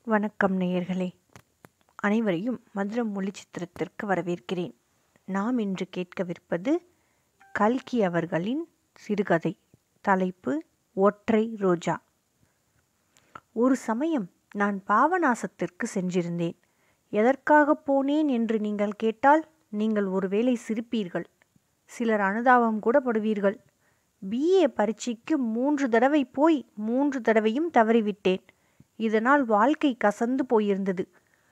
வணக்கம் நேயர்களே அனைவரையும் மதுரம் மொழி சித்திரத்திற்கு வரவேற்கிறேன் நாம் இன்று கேட்கவிருப்பது கல்கி அவர்களின் சிறுகதை தலைப்பு ஒற்றை ரோஜா ஒரு சமயம் நான் பாவநாசத்திற்கு சென்றிருந்தேன் எதற்காக போனேன் என்று நீங்கள் கேட்டால் நீங்கள் ஒருவேளை சிரிப்பீர்கள் சிலர் அனுதாபம் கூட படுவீர்கள் பிஏ பரீட்சைக்கு மூன்று தடவை போய் மூன்று தடவையும் தவறிவிட்டேன் இதனால் வாழ்க்கை கசந்து போயிருந்தது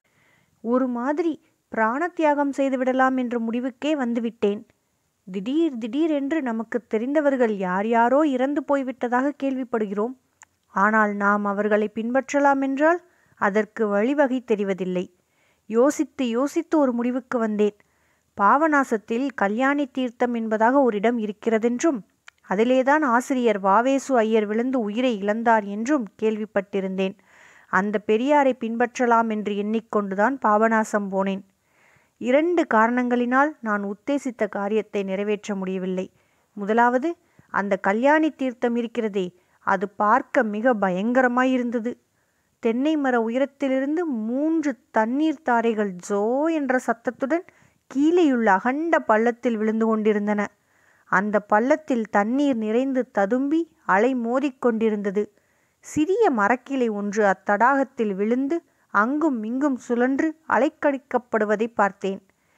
ஒரு மாதிரி பிராண தியாகம் செய்துவிடலாம் என்ற முடிவுக்கே வந்துவிட்டேன் திடீர் திடீரென்று நமக்கு தெரிந்தவர்கள் யார் யாரோ இறந்து போய்விட்டதாக கேள்விப்படுகிறோம் ஆனால் நாம் அவர்களை பின்பற்றலாம் என்றால் அதற்கு வழிவகை தெரிவதில்லை யோசித்து யோசித்து ஒரு முடிவுக்கு வந்தேன் பாவநாசத்தில் கல்யாணி தீர்த்தம் என்பதாக ஒரு இடம் இருக்கிறதென்றும் அதிலேதான் ஆசிரியர் வாவேசு ஐயர் விழுந்து உயிரை இழந்தார் என்றும் கேள்விப்பட்டிருந்தேன் அந்த பெரியாரை பின்பற்றலாம் என்று எண்ணிக்கொண்டுதான் பாபநாசம் போனேன் இரண்டு காரணங்களினால் நான் உத்தேசித்த காரியத்தை நிறைவேற்ற முடியவில்லை முதலாவது அந்த கல்யாணி தீர்த்தம் இருக்கிறதே அது பார்க்க மிக பயங்கரமாயிருந்தது தென்னை மர உயரத்திலிருந்து மூன்று தண்ணீர் தாரைகள் ஜோ என்ற சத்தத்துடன் கீழேயுள்ள அகண்ட பள்ளத்தில் விழுந்து கொண்டிருந்தன அந்த பள்ளத்தில் தண்ணீர் நிறைந்து ததும்பி அலை மோதிக்கொண்டிருந்தது சிறிய மரக்கிளை ஒன்று அத்தடாகத்தில் விழுந்து அங்கும் இங்கும் சுழன்று அலைக்கழிக்கப்படுவதை பார்த்தேன்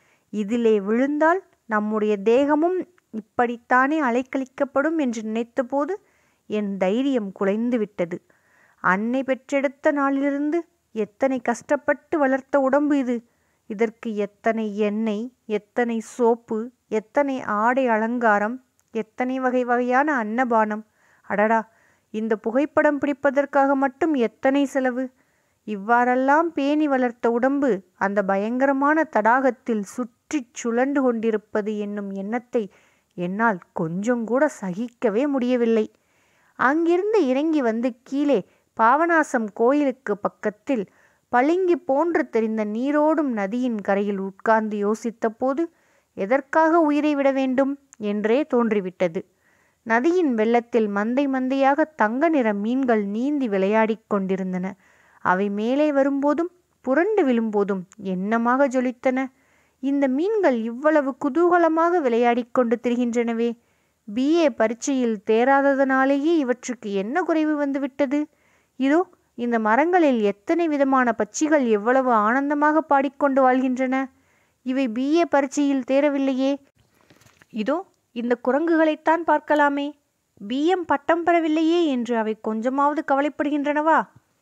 இதிலே விழுந்தால் நம்முடைய தேகமும் இப்படித்தானே அலைக்கழிக்கப்படும் என்று நினைத்தபோது என் தைரியம் குலைந்து விட்டது அன்னை பெற்றெடுத்த நாளிலிருந்து எத்தனை கஷ்டப்பட்டு வளர்த்த உடம்பு இது இதற்கு எத்தனை எண்ணெய் எத்தனை சோப்பு எத்தனை ஆடை அலங்காரம் எத்தனை வகை வகையான அன்னபானம் அடடா இந்த புகைப்படம் பிடிப்பதற்காக மட்டும் எத்தனை செலவு இவ்வாறெல்லாம் பேணி வளர்த்த உடம்பு அந்த பயங்கரமான தடாகத்தில் சுற்றி சுழண்டு கொண்டிருப்பது என்னும் எண்ணத்தை என்னால் கொஞ்சம் கூட சகிக்கவே முடியவில்லை அங்கிருந்து இறங்கி வந்து கீழே பாவநாசம் கோயிலுக்கு பக்கத்தில் பளிங்கி போன்று தெரிந்த நீரோடும் நதியின் கரையில் உட்கார்ந்து யோசித்தபோது எதற்காக உயிரை விட வேண்டும் என்றே தோன்றிவிட்டது நதியின் வெள்ளத்தில் மந்தை மந்தையாக தங்க நிற மீன்கள் நீந்தி விளையாடிக் கொண்டிருந்தன அவை மேலே வரும்போதும் புரண்டு விழும்போதும் என்னமாக ஜொலித்தன இந்த மீன்கள் இவ்வளவு குதூகலமாக விளையாடிக் கொண்டு திரிகின்றனவே பிஏ பரீட்சையில் தேராததனாலேயே இவற்றுக்கு என்ன குறைவு வந்துவிட்டது இதோ இந்த மரங்களில் எத்தனை விதமான பட்சிகள் எவ்வளவு ஆனந்தமாக பாடிக்கொண்டு வாழ்கின்றன இவை பிஏ பரீட்சையில் தேரவில்லையே இதோ இந்த குரங்குகளைத்தான் பார்க்கலாமே பிஎம் பட்டம் பெறவில்லையே என்று அவை கொஞ்சமாவது கவலைப்படுகின்றனவா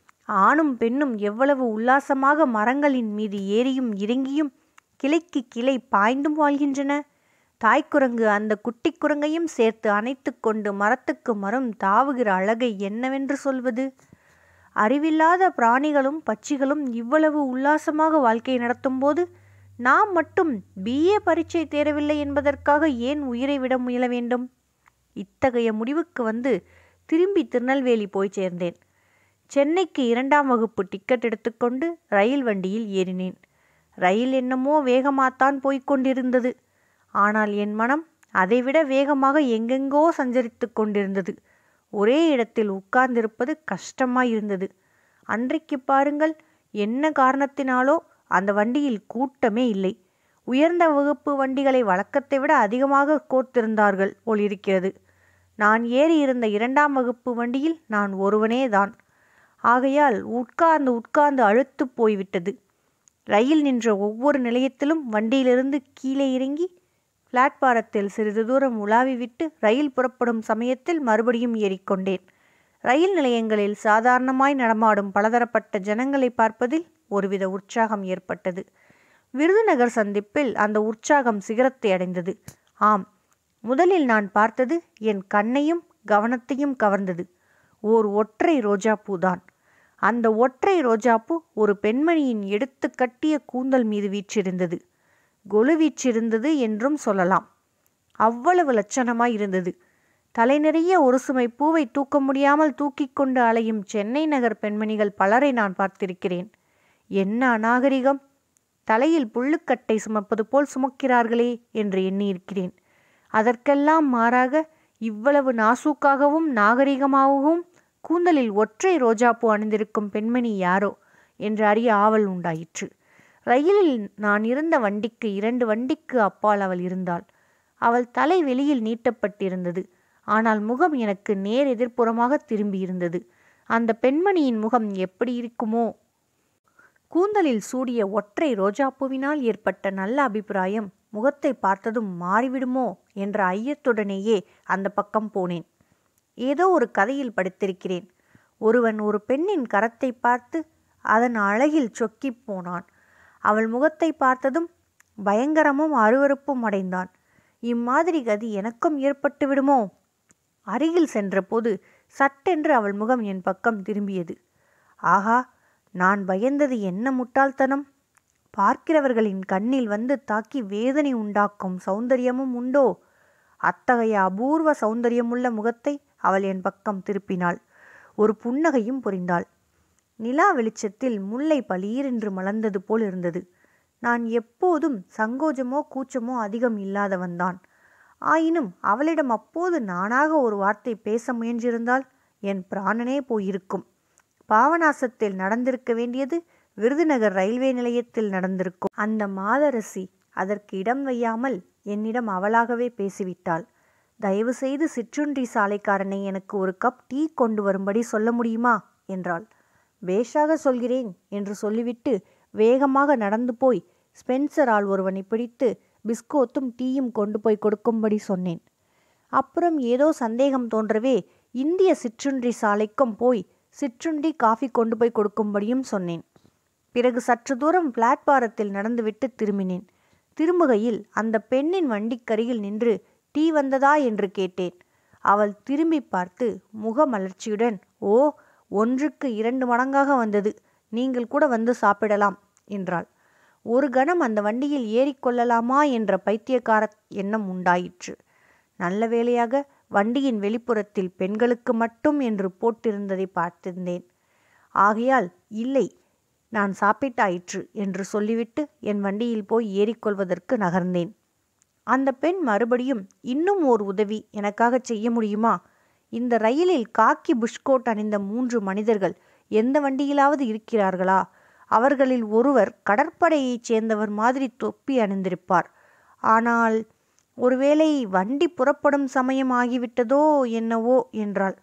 ஆணும் பெண்ணும் எவ்வளவு உல்லாசமாக மரங்களின் மீது ஏறியும் இறங்கியும் கிளைக்கு கிளை பாய்ந்தும் வாழ்கின்றன தாய்க்குரங்கு அந்த குட்டி குரங்கையும் சேர்த்து அணைத்து கொண்டு மரத்துக்கு மரம் தாவுகிற அழகை என்னவென்று சொல்வது அறிவில்லாத பிராணிகளும் பட்சிகளும் இவ்வளவு உல்லாசமாக வாழ்க்கை நடத்தும்போது நாம் மட்டும் பிஏ பரீட்சை தேரவில்லை என்பதற்காக ஏன் உயிரை விட முயல வேண்டும் இத்தகைய முடிவுக்கு வந்து திரும்பி திருநெல்வேலி போய் சேர்ந்தேன் சென்னைக்கு இரண்டாம் வகுப்பு டிக்கெட் எடுத்துக்கொண்டு ரயில் வண்டியில் ஏறினேன் ரயில் என்னமோ வேகமாகத்தான் போய்க் கொண்டிருந்தது ஆனால் என் மனம் அதைவிட வேகமாக எங்கெங்கோ சஞ்சரித்து கொண்டிருந்தது ஒரே இடத்தில் உட்கார்ந்திருப்பது கஷ்டமாயிருந்தது அன்றைக்கு பாருங்கள் என்ன காரணத்தினாலோ அந்த வண்டியில் கூட்டமே இல்லை உயர்ந்த வகுப்பு வண்டிகளை வழக்கத்தை விட அதிகமாக கோர்த்திருந்தார்கள் போலிருக்கிறது நான் ஏறி இருந்த இரண்டாம் வகுப்பு வண்டியில் நான் ஒருவனே தான் ஆகையால் உட்கார்ந்து உட்கார்ந்து அழுத்து போய்விட்டது ரயில் நின்ற ஒவ்வொரு நிலையத்திலும் வண்டியிலிருந்து கீழே இறங்கி பிளாட்பாரத்தில் சிறிது தூரம் உலாவி விட்டு ரயில் புறப்படும் சமயத்தில் மறுபடியும் ஏறிக்கொண்டேன் ரயில் நிலையங்களில் சாதாரணமாய் நடமாடும் பலதரப்பட்ட ஜனங்களை பார்ப்பதில் ஒருவித உற்சாகம் ஏற்பட்டது விருதுநகர் சந்திப்பில் அந்த உற்சாகம் சிகரத்தை அடைந்தது ஆம் முதலில் நான் பார்த்தது என் கண்ணையும் கவனத்தையும் கவர்ந்தது ஓர் ஒற்றை ரோஜாப்பூ தான் அந்த ஒற்றை ரோஜாப்பூ ஒரு பெண்மணியின் எடுத்து கட்டிய கூந்தல் மீது வீற்றிருந்தது கொலு வீற்றிருந்தது என்றும் சொல்லலாம் அவ்வளவு லட்சணமாய் இருந்தது தலை நிறைய ஒரு சுமை பூவை தூக்க முடியாமல் தூக்கிக் கொண்டு அலையும் சென்னை நகர் பெண்மணிகள் பலரை நான் பார்த்திருக்கிறேன் என்ன அநாகரிகம் தலையில் புல்லுக்கட்டை சுமப்பது போல் சுமக்கிறார்களே என்று எண்ணியிருக்கிறேன் அதற்கெல்லாம் மாறாக இவ்வளவு நாசூக்காகவும் நாகரிகமாகவும் கூந்தலில் ஒற்றை ரோஜாப்பூ அணிந்திருக்கும் பெண்மணி யாரோ என்று அறிய ஆவல் உண்டாயிற்று ரயிலில் நான் இருந்த வண்டிக்கு இரண்டு வண்டிக்கு அப்பால் அவள் இருந்தாள் அவள் தலை வெளியில் நீட்டப்பட்டிருந்தது ஆனால் முகம் எனக்கு நேர் எதிர்ப்புறமாக திரும்பியிருந்தது அந்த பெண்மணியின் முகம் எப்படி இருக்குமோ கூந்தலில் சூடிய ஒற்றை ரோஜாப்பூவினால் ஏற்பட்ட நல்ல அபிப்பிராயம் முகத்தை பார்த்ததும் மாறிவிடுமோ என்ற ஐயத்துடனேயே அந்த பக்கம் போனேன் ஏதோ ஒரு கதையில் படித்திருக்கிறேன் ஒருவன் ஒரு பெண்ணின் கரத்தை பார்த்து அதன் அழகில் சொக்கிப் போனான் அவள் முகத்தை பார்த்ததும் பயங்கரமும் அருவருப்பும் அடைந்தான் இம்மாதிரி கதி எனக்கும் ஏற்பட்டு விடுமோ அருகில் சென்றபோது சட்டென்று அவள் முகம் என் பக்கம் திரும்பியது ஆஹா நான் பயந்தது என்ன முட்டாள்தனம் பார்க்கிறவர்களின் கண்ணில் வந்து தாக்கி வேதனை உண்டாக்கும் சௌந்தரியமும் உண்டோ அத்தகைய அபூர்வ சௌந்தரியமுள்ள முகத்தை அவள் என் பக்கம் திருப்பினாள் ஒரு புன்னகையும் புரிந்தாள் நிலா வெளிச்சத்தில் முல்லை பளீரென்று மலர்ந்தது போல் இருந்தது நான் எப்போதும் சங்கோஜமோ கூச்சமோ அதிகம் இல்லாதவன்தான் ஆயினும் அவளிடம் அப்போது நானாக ஒரு வார்த்தை பேச முயன்றிருந்தால் என் பிராணனே போயிருக்கும் பாவநாசத்தில் நடந்திருக்க வேண்டியது விருதுநகர் ரயில்வே நிலையத்தில் நடந்திருக்கும் அந்த மாதரசி அதற்கு இடம் வையாமல் என்னிடம் அவளாகவே பேசிவிட்டாள் தயவு செய்து சிற்றுண்டி சாலைக்காரனை எனக்கு ஒரு கப் டீ கொண்டு வரும்படி சொல்ல முடியுமா என்றாள் பேஷாக சொல்கிறேன் என்று சொல்லிவிட்டு வேகமாக நடந்து போய் ஸ்பென்சர் ஆள் ஒருவனை பிடித்து பிஸ்கோத்தும் டீயும் கொண்டு போய் கொடுக்கும்படி சொன்னேன் அப்புறம் ஏதோ சந்தேகம் தோன்றவே இந்திய சிற்றுண்டி சாலைக்கும் போய் சிற்றுண்டி காஃபி கொண்டு போய் கொடுக்கும்படியும் சொன்னேன் பிறகு சற்று தூரம் பிளாட்பாரத்தில் நடந்துவிட்டு திரும்பினேன் திரும்புகையில் அந்த பெண்ணின் வண்டிக்கருகில் நின்று டீ வந்ததா என்று கேட்டேன் அவள் திரும்பி பார்த்து முகமலர்ச்சியுடன் ஓ ஒன்றுக்கு இரண்டு மடங்காக வந்தது நீங்கள் கூட வந்து சாப்பிடலாம் என்றாள் ஒரு கணம் அந்த வண்டியில் ஏறிக்கொள்ளலாமா என்ற பைத்தியக்கார எண்ணம் உண்டாயிற்று நல்ல வேளையாக வண்டியின் வெளிப்புறத்தில் பெண்களுக்கு மட்டும் என்று போட்டிருந்ததை பார்த்திருந்தேன் ஆகையால் இல்லை நான் சாப்பிட்டாயிற்று என்று சொல்லிவிட்டு என் வண்டியில் போய் ஏறிக்கொள்வதற்கு நகர்ந்தேன் அந்த பெண் மறுபடியும் இன்னும் ஓர் உதவி எனக்காக செய்ய முடியுமா இந்த ரயிலில் காக்கி புஷ்கோட் அணிந்த மூன்று மனிதர்கள் எந்த வண்டியிலாவது இருக்கிறார்களா அவர்களில் ஒருவர் கடற்படையைச் சேர்ந்தவர் மாதிரி தொப்பி அணிந்திருப்பார் ஆனால் ஒருவேளை வண்டி புறப்படும் சமயம் ஆகிவிட்டதோ என்னவோ என்றாள்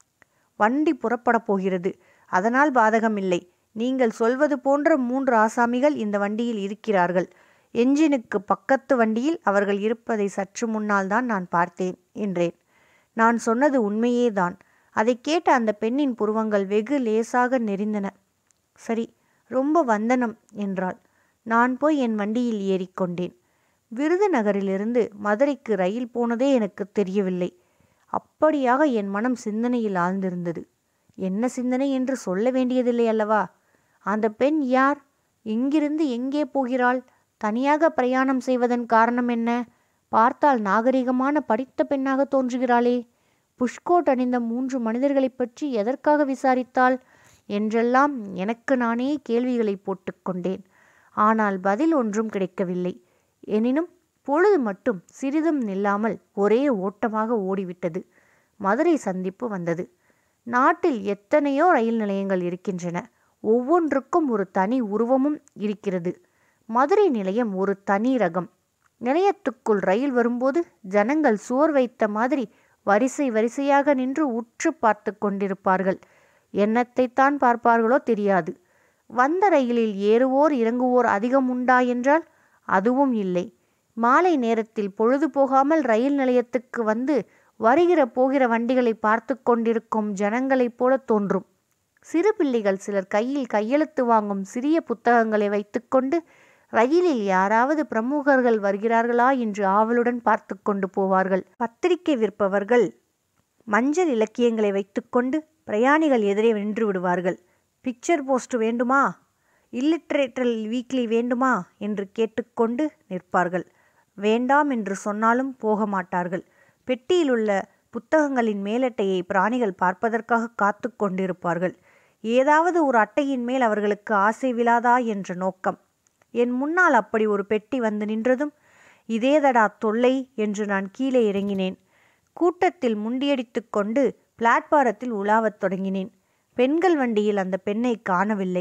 வண்டி புறப்படப் போகிறது அதனால் பாதகமில்லை நீங்கள் சொல்வது போன்ற மூன்று ஆசாமிகள் இந்த வண்டியில் இருக்கிறார்கள் என்ஜினுக்கு பக்கத்து வண்டியில் அவர்கள் இருப்பதை சற்று முன்னால் தான் நான் பார்த்தேன் என்றேன் நான் சொன்னது உண்மையேதான் அதை கேட்ட அந்த பெண்ணின் புருவங்கள் வெகு லேசாக நெறிந்தன சரி ரொம்ப வந்தனம் என்றாள் நான் போய் என் வண்டியில் ஏறிக்கொண்டேன் விருதுநகரிலிருந்து மதுரைக்கு ரயில் போனதே எனக்கு தெரியவில்லை அப்படியாக என் மனம் சிந்தனையில் ஆழ்ந்திருந்தது என்ன சிந்தனை என்று சொல்ல வேண்டியதில்லை அல்லவா அந்த பெண் யார் எங்கிருந்து எங்கே போகிறாள் தனியாக பிரயாணம் செய்வதன் காரணம் என்ன பார்த்தால் நாகரிகமான படித்த பெண்ணாக தோன்றுகிறாளே புஷ்கோட் அணிந்த மூன்று மனிதர்களைப் பற்றி எதற்காக விசாரித்தாள் என்றெல்லாம் எனக்கு நானே கேள்விகளை போட்டுக்கொண்டேன் ஆனால் பதில் ஒன்றும் கிடைக்கவில்லை எனினும் பொழுது மட்டும் சிறிதும் நில்லாமல் ஒரே ஓட்டமாக ஓடிவிட்டது மதுரை சந்திப்பு வந்தது நாட்டில் எத்தனையோ ரயில் நிலையங்கள் இருக்கின்றன ஒவ்வொன்றுக்கும் ஒரு தனி உருவமும் இருக்கிறது மதுரை நிலையம் ஒரு தனி ரகம் நிலையத்துக்குள் ரயில் வரும்போது ஜனங்கள் சுவர் வைத்த மாதிரி வரிசை வரிசையாக நின்று உற்று பார்த்து கொண்டிருப்பார்கள் என்னத்தைத்தான் பார்ப்பார்களோ தெரியாது வந்த ரயிலில் ஏறுவோர் இறங்குவோர் அதிகம் உண்டா என்றால் அதுவும் இல்லை மாலை நேரத்தில் பொழுது போகாமல் ரயில் நிலையத்துக்கு வந்து வருகிற போகிற வண்டிகளை பார்த்து கொண்டிருக்கும் ஜனங்களைப் போல தோன்றும் சிறு பிள்ளைகள் சிலர் கையில் கையெழுத்து வாங்கும் சிறிய புத்தகங்களை வைத்துக்கொண்டு ரயிலில் யாராவது பிரமுகர்கள் வருகிறார்களா என்று ஆவலுடன் பார்த்து கொண்டு போவார்கள் பத்திரிகை விற்பவர்கள் மஞ்சள் இலக்கியங்களை வைத்துக்கொண்டு பிரயாணிகள் எதிரே நின்று விடுவார்கள் பிக்சர் போஸ்ட் வேண்டுமா இல்லிட்ரேட்டர் வீக்லி வேண்டுமா என்று கேட்டுக்கொண்டு நிற்பார்கள் வேண்டாம் என்று சொன்னாலும் போக மாட்டார்கள் பெட்டியில் உள்ள புத்தகங்களின் மேலட்டையை பிராணிகள் பார்ப்பதற்காக காத்து கொண்டிருப்பார்கள் ஏதாவது ஒரு அட்டையின் மேல் அவர்களுக்கு ஆசை விழாதா என்ற நோக்கம் என் முன்னால் அப்படி ஒரு பெட்டி வந்து நின்றதும் இதேதடா தொல்லை என்று நான் கீழே இறங்கினேன் கூட்டத்தில் முண்டியடித்து கொண்டு பிளாட்பாரத்தில் உலாவத் தொடங்கினேன் பெண்கள் வண்டியில் அந்த பெண்ணை காணவில்லை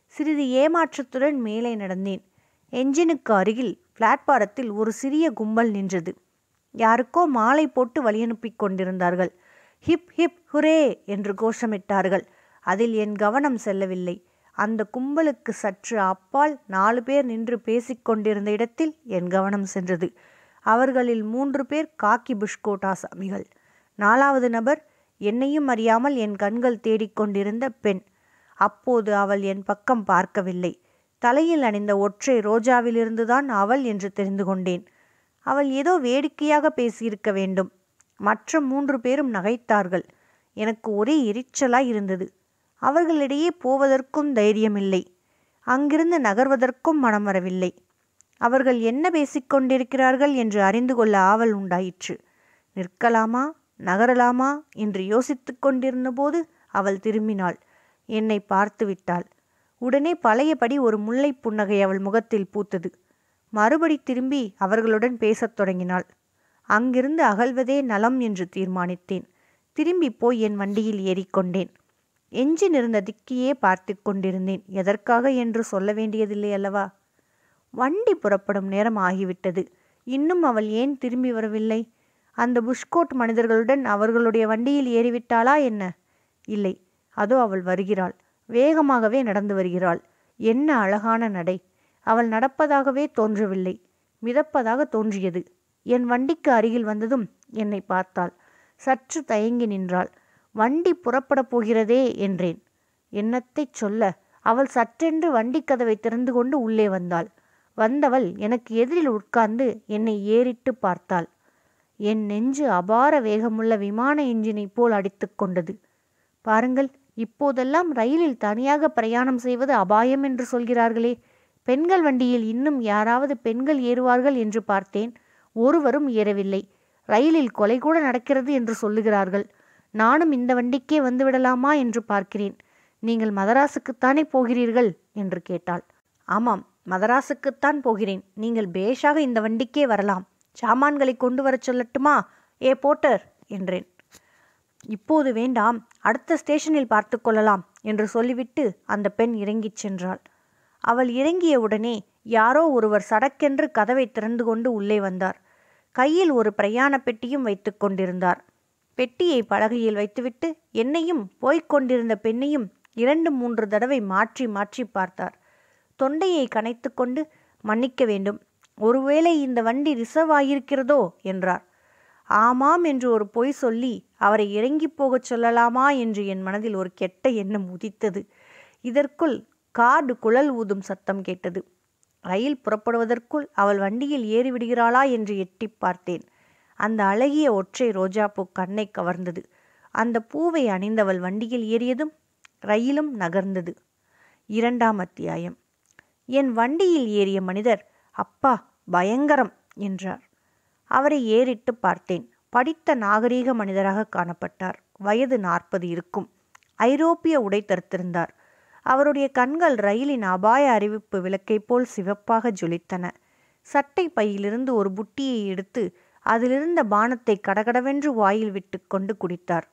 சிறிது ஏமாற்றத்துடன் மேலே நடந்தேன் என்ஜினுக்கு அருகில் பிளாட்பாரத்தில் ஒரு சிறிய கும்பல் நின்றது யாருக்கோ மாலை போட்டு வழியனுப்பிக் கொண்டிருந்தார்கள் ஹிப் ஹிப் ஹுரே என்று கோஷமிட்டார்கள் அதில் என் கவனம் செல்லவில்லை அந்த கும்பலுக்கு சற்று அப்பால் நாலு பேர் நின்று பேசிக்கொண்டிருந்த இடத்தில் என் கவனம் சென்றது அவர்களில் மூன்று பேர் காக்கி புஷ்கோட் ஆசாமிகள் நாலாவது நபர் என்னையும் அறியாமல் என் கண்கள் தேடிக்கொண்டிருந்த பெண் அப்போது அவள் என் பக்கம் பார்க்கவில்லை தலையில் அணிந்த ஒற்றை ரோஜாவிலிருந்துதான் அவள் என்று தெரிந்து கொண்டேன் அவள் ஏதோ வேடிக்கையாக பேசியிருக்க வேண்டும் மற்ற மூன்று பேரும் நகைத்தார்கள் எனக்கு ஒரே எரிச்சலாய் இருந்தது அவர்களிடையே போவதற்கும் தைரியமில்லை அங்கிருந்து நகர்வதற்கும் மனம் வரவில்லை அவர்கள் என்ன பேசிக்கொண்டிருக்கிறார்கள் என்று அறிந்து கொள்ள ஆவல் உண்டாயிற்று நிற்கலாமா நகரலாமா என்று யோசித்துக் கொண்டிருந்தபோது அவள் திரும்பினாள் என்னை பார்த்து விட்டாள் உடனே பழையபடி ஒரு முல்லை புன்னகை அவள் முகத்தில் பூத்தது மறுபடி திரும்பி அவர்களுடன் பேசத் தொடங்கினாள் அங்கிருந்து அகல்வதே நலம் என்று தீர்மானித்தேன் திரும்பி போய் என் வண்டியில் ஏறிக்கொண்டேன் எஞ்சின் இருந்த திக்கியே பார்த்து கொண்டிருந்தேன் எதற்காக என்று சொல்ல வேண்டியதில்லை அல்லவா வண்டி புறப்படும் நேரம் ஆகிவிட்டது இன்னும் அவள் ஏன் திரும்பி வரவில்லை அந்த புஷ்கோட் மனிதர்களுடன் அவர்களுடைய வண்டியில் ஏறிவிட்டாளா என்ன இல்லை அதோ அவள் வருகிறாள் வேகமாகவே நடந்து வருகிறாள் என்ன அழகான நடை அவள் நடப்பதாகவே தோன்றவில்லை மிதப்பதாக தோன்றியது என் வண்டிக்கு அருகில் வந்ததும் என்னை பார்த்தாள் சற்று தயங்கி நின்றாள் வண்டி புறப்படப் போகிறதே என்றேன் என்னத்தைச் சொல்ல அவள் சற்றென்று வண்டி கதவை திறந்து கொண்டு உள்ளே வந்தாள் வந்தவள் எனக்கு எதிரில் உட்கார்ந்து என்னை ஏறிட்டு பார்த்தாள் என் நெஞ்சு அபார வேகமுள்ள விமான எஞ்சினைப் போல் அடித்துக் கொண்டது பாருங்கள் இப்போதெல்லாம் ரயிலில் தனியாக பிரயாணம் செய்வது அபாயம் என்று சொல்கிறார்களே பெண்கள் வண்டியில் இன்னும் யாராவது பெண்கள் ஏறுவார்கள் என்று பார்த்தேன் ஒருவரும் ஏறவில்லை ரயிலில் கொலை கூட நடக்கிறது என்று சொல்லுகிறார்கள் நானும் இந்த வண்டிக்கே வந்துவிடலாமா என்று பார்க்கிறேன் நீங்கள் மதராசுக்குத்தானே போகிறீர்கள் என்று கேட்டாள் ஆமாம் மதராசுக்குத்தான் போகிறேன் நீங்கள் பேஷாக இந்த வண்டிக்கே வரலாம் சாமான்களை கொண்டு வரச் சொல்லட்டுமா ஏ போட்டர் என்றேன் இப்போது வேண்டாம் அடுத்த ஸ்டேஷனில் பார்த்து கொள்ளலாம் என்று சொல்லிவிட்டு அந்த பெண் இறங்கிச் சென்றாள் அவள் இறங்கியவுடனே யாரோ ஒருவர் சடக்கென்று கதவை திறந்து கொண்டு உள்ளே வந்தார் கையில் ஒரு பிரயாண பெட்டியும் வைத்து கொண்டிருந்தார் பெட்டியை பலகையில் வைத்துவிட்டு என்னையும் போய்க் கொண்டிருந்த பெண்ணையும் இரண்டு மூன்று தடவை மாற்றி மாற்றி பார்த்தார் தொண்டையை கனைத்து கொண்டு மன்னிக்க வேண்டும் ஒருவேளை இந்த வண்டி ரிசர்வ் ஆகியிருக்கிறதோ என்றார் ஆமாம் என்று ஒரு பொய் சொல்லி அவரை இறங்கி போகச் சொல்லலாமா என்று என் மனதில் ஒரு கெட்ட எண்ணம் உதித்தது இதற்குள் கார்டு குழல் ஊதும் சத்தம் கேட்டது ரயில் புறப்படுவதற்குள் அவள் வண்டியில் ஏறிவிடுகிறாளா என்று எட்டி பார்த்தேன் அந்த அழகிய ஒற்றை ரோஜாப்பூ கண்ணை கவர்ந்தது அந்த பூவை அணிந்தவள் வண்டியில் ஏறியதும் ரயிலும் நகர்ந்தது இரண்டாம் அத்தியாயம் என் வண்டியில் ஏறிய மனிதர் அப்பா பயங்கரம் என்றார் அவரை ஏறிட்டு பார்த்தேன் படித்த நாகரீக மனிதராக காணப்பட்டார் வயது நாற்பது இருக்கும் ஐரோப்பிய உடை தரித்திருந்தார் அவருடைய கண்கள் ரயிலின் அபாய அறிவிப்பு விளக்கைப் போல் சிவப்பாக ஜொலித்தன சட்டை பையிலிருந்து ஒரு புட்டியை எடுத்து அதிலிருந்த பானத்தை கடகடவென்று வாயில் விட்டு கொண்டு குடித்தார்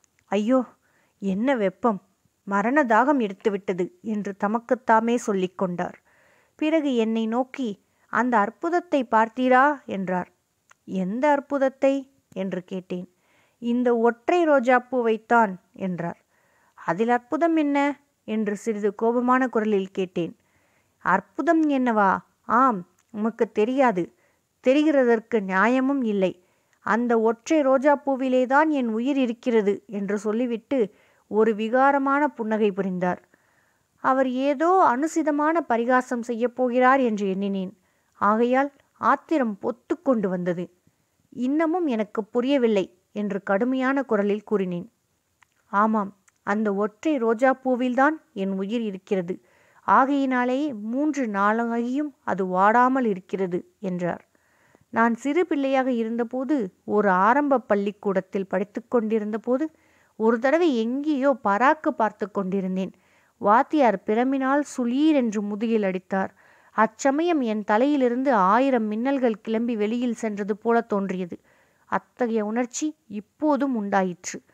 ஐயோ என்ன வெப்பம் மரண தாகம் எடுத்துவிட்டது என்று தமக்குத்தாமே சொல்லிக் கொண்டார் பிறகு என்னை நோக்கி அந்த அற்புதத்தை பார்த்தீரா என்றார் எந்த அற்புதத்தை என்று கேட்டேன் இந்த ஒற்றை ரோஜாப்பூவைத்தான் என்றார் அதில் அற்புதம் என்ன என்று சிறிது கோபமான குரலில் கேட்டேன் அற்புதம் என்னவா ஆம் உமக்கு தெரியாது தெரிகிறதற்கு நியாயமும் இல்லை அந்த ஒற்றை ரோஜாப்பூவிலேதான் என் உயிர் இருக்கிறது என்று சொல்லிவிட்டு ஒரு விகாரமான புன்னகை புரிந்தார் அவர் ஏதோ அனுசிதமான பரிகாசம் செய்யப் போகிறார் என்று எண்ணினேன் ஆகையால் ஆத்திரம் பொத்து கொண்டு வந்தது இன்னமும் எனக்கு புரியவில்லை என்று கடுமையான குரலில் கூறினேன் ஆமாம் அந்த ஒற்றை ரோஜா பூவில்தான் என் உயிர் இருக்கிறது ஆகையினாலேயே மூன்று நாளாகியும் அது வாடாமல் இருக்கிறது என்றார் நான் சிறு பிள்ளையாக இருந்தபோது ஒரு ஆரம்ப பள்ளிக்கூடத்தில் படித்து கொண்டிருந்த போது ஒரு தடவை எங்கேயோ பராக்கு பார்த்து கொண்டிருந்தேன் வாத்தியார் பிரமினால் சுளீர் என்று முதுகில் அடித்தார் அச்சமயம் என் தலையிலிருந்து ஆயிரம் மின்னல்கள் கிளம்பி வெளியில் சென்றது போல தோன்றியது அத்தகைய உணர்ச்சி இப்போதும் உண்டாயிற்று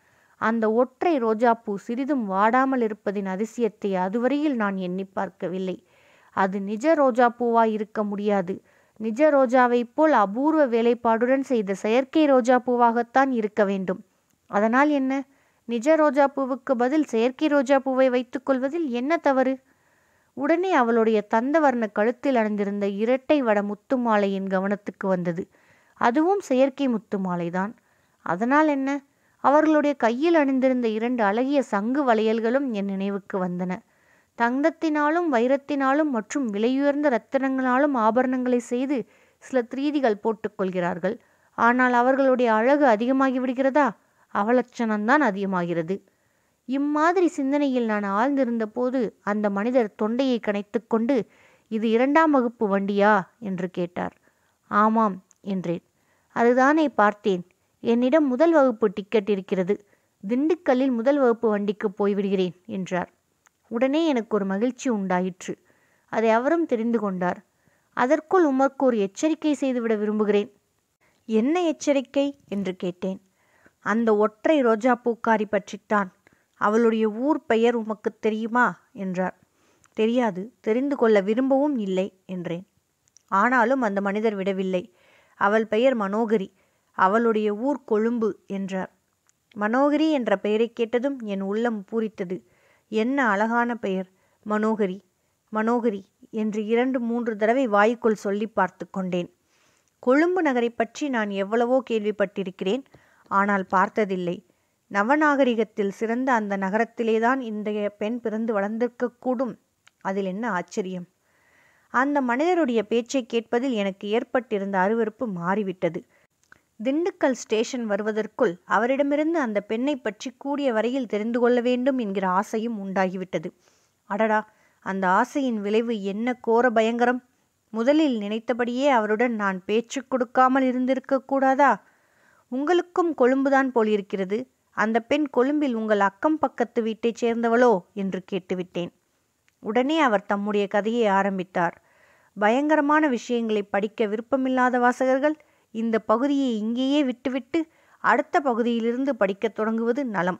அந்த ஒற்றை ரோஜாப்பூ சிறிதும் வாடாமல் இருப்பதின் அதிசயத்தை அதுவரையில் நான் எண்ணி பார்க்கவில்லை அது நிஜ ரோஜாப்பூவாய் இருக்க முடியாது நிஜ ரோஜாவைப் போல் அபூர்வ வேலைப்பாடுடன் செய்த செயற்கை ரோஜாப்பூவாகத்தான் இருக்க வேண்டும் அதனால் என்ன நிஜ ரோஜாப்பூவுக்கு பதில் செயற்கை ரோஜாப்பூவை வைத்துக்கொள்வதில் என்ன தவறு உடனே அவளுடைய தந்தவர்ண கழுத்தில் அணிந்திருந்த இரட்டை வட முத்து மாலை என் கவனத்துக்கு வந்தது அதுவும் செயற்கை முத்து மாலைதான் அதனால் என்ன அவர்களுடைய கையில் அணிந்திருந்த இரண்டு அழகிய சங்கு வளையல்களும் என் நினைவுக்கு வந்தன தங்கத்தினாலும் வைரத்தினாலும் மற்றும் விலையுயர்ந்த ரத்தினங்களாலும் ஆபரணங்களை செய்து சில திரீதிகள் போட்டுக்கொள்கிறார்கள் ஆனால் அவர்களுடைய அழகு அதிகமாகி விடுகிறதா அவலட்சணம்தான் அதிகமாகிறது இம்மாதிரி சிந்தனையில் நான் ஆழ்ந்திருந்த போது அந்த மனிதர் தொண்டையை கனைத்துக்கொண்டு இது இரண்டாம் வகுப்பு வண்டியா என்று கேட்டார் ஆமாம் என்றேன் அதுதானே பார்த்தேன் என்னிடம் முதல் வகுப்பு டிக்கெட் இருக்கிறது திண்டுக்கல்லில் முதல் வகுப்பு வண்டிக்கு போய்விடுகிறேன் என்றார் உடனே எனக்கு ஒரு மகிழ்ச்சி உண்டாயிற்று அதை அவரும் தெரிந்து கொண்டார் அதற்குள் உமக்கு ஒரு எச்சரிக்கை செய்துவிட விரும்புகிறேன் என்ன எச்சரிக்கை என்று கேட்டேன் அந்த ஒற்றை ரோஜா பூக்காரி பற்றித்தான் அவளுடைய ஊர் பெயர் உமக்கு தெரியுமா என்றார் தெரியாது தெரிந்து கொள்ள விரும்பவும் இல்லை என்றேன் ஆனாலும் அந்த மனிதர் விடவில்லை அவள் பெயர் மனோகரி அவளுடைய ஊர் கொழும்பு என்றார் மனோகரி என்ற பெயரை கேட்டதும் என் உள்ளம் பூரித்தது என்ன அழகான பெயர் மனோகரி மனோகரி என்று இரண்டு மூன்று தடவை வாய்க்குள் சொல்லி பார்த்து கொண்டேன் கொழும்பு நகரை பற்றி நான் எவ்வளவோ கேள்விப்பட்டிருக்கிறேன் ஆனால் பார்த்ததில்லை நவநாகரிகத்தில் சிறந்த அந்த நகரத்திலேதான் இந்த பெண் பிறந்து வளர்ந்திருக்கக்கூடும் அதில் என்ன ஆச்சரியம் அந்த மனிதருடைய பேச்சை கேட்பதில் எனக்கு ஏற்பட்டிருந்த அருவருப்பு மாறிவிட்டது திண்டுக்கல் ஸ்டேஷன் வருவதற்குள் அவரிடமிருந்து அந்த பெண்ணை பற்றி கூடிய வரையில் தெரிந்து கொள்ள வேண்டும் என்கிற ஆசையும் உண்டாகிவிட்டது அடடா அந்த ஆசையின் விளைவு என்ன கோர பயங்கரம் முதலில் நினைத்தபடியே அவருடன் நான் பேச்சு கொடுக்காமல் இருந்திருக்க கூடாதா உங்களுக்கும் கொழும்புதான் போலிருக்கிறது அந்த பெண் கொழும்பில் உங்கள் அக்கம் பக்கத்து வீட்டைச் சேர்ந்தவளோ என்று கேட்டுவிட்டேன் உடனே அவர் தம்முடைய கதையை ஆரம்பித்தார் பயங்கரமான விஷயங்களை படிக்க விருப்பமில்லாத வாசகர்கள் இந்த பகுதியை இங்கேயே விட்டுவிட்டு அடுத்த பகுதியிலிருந்து படிக்கத் தொடங்குவது நலம்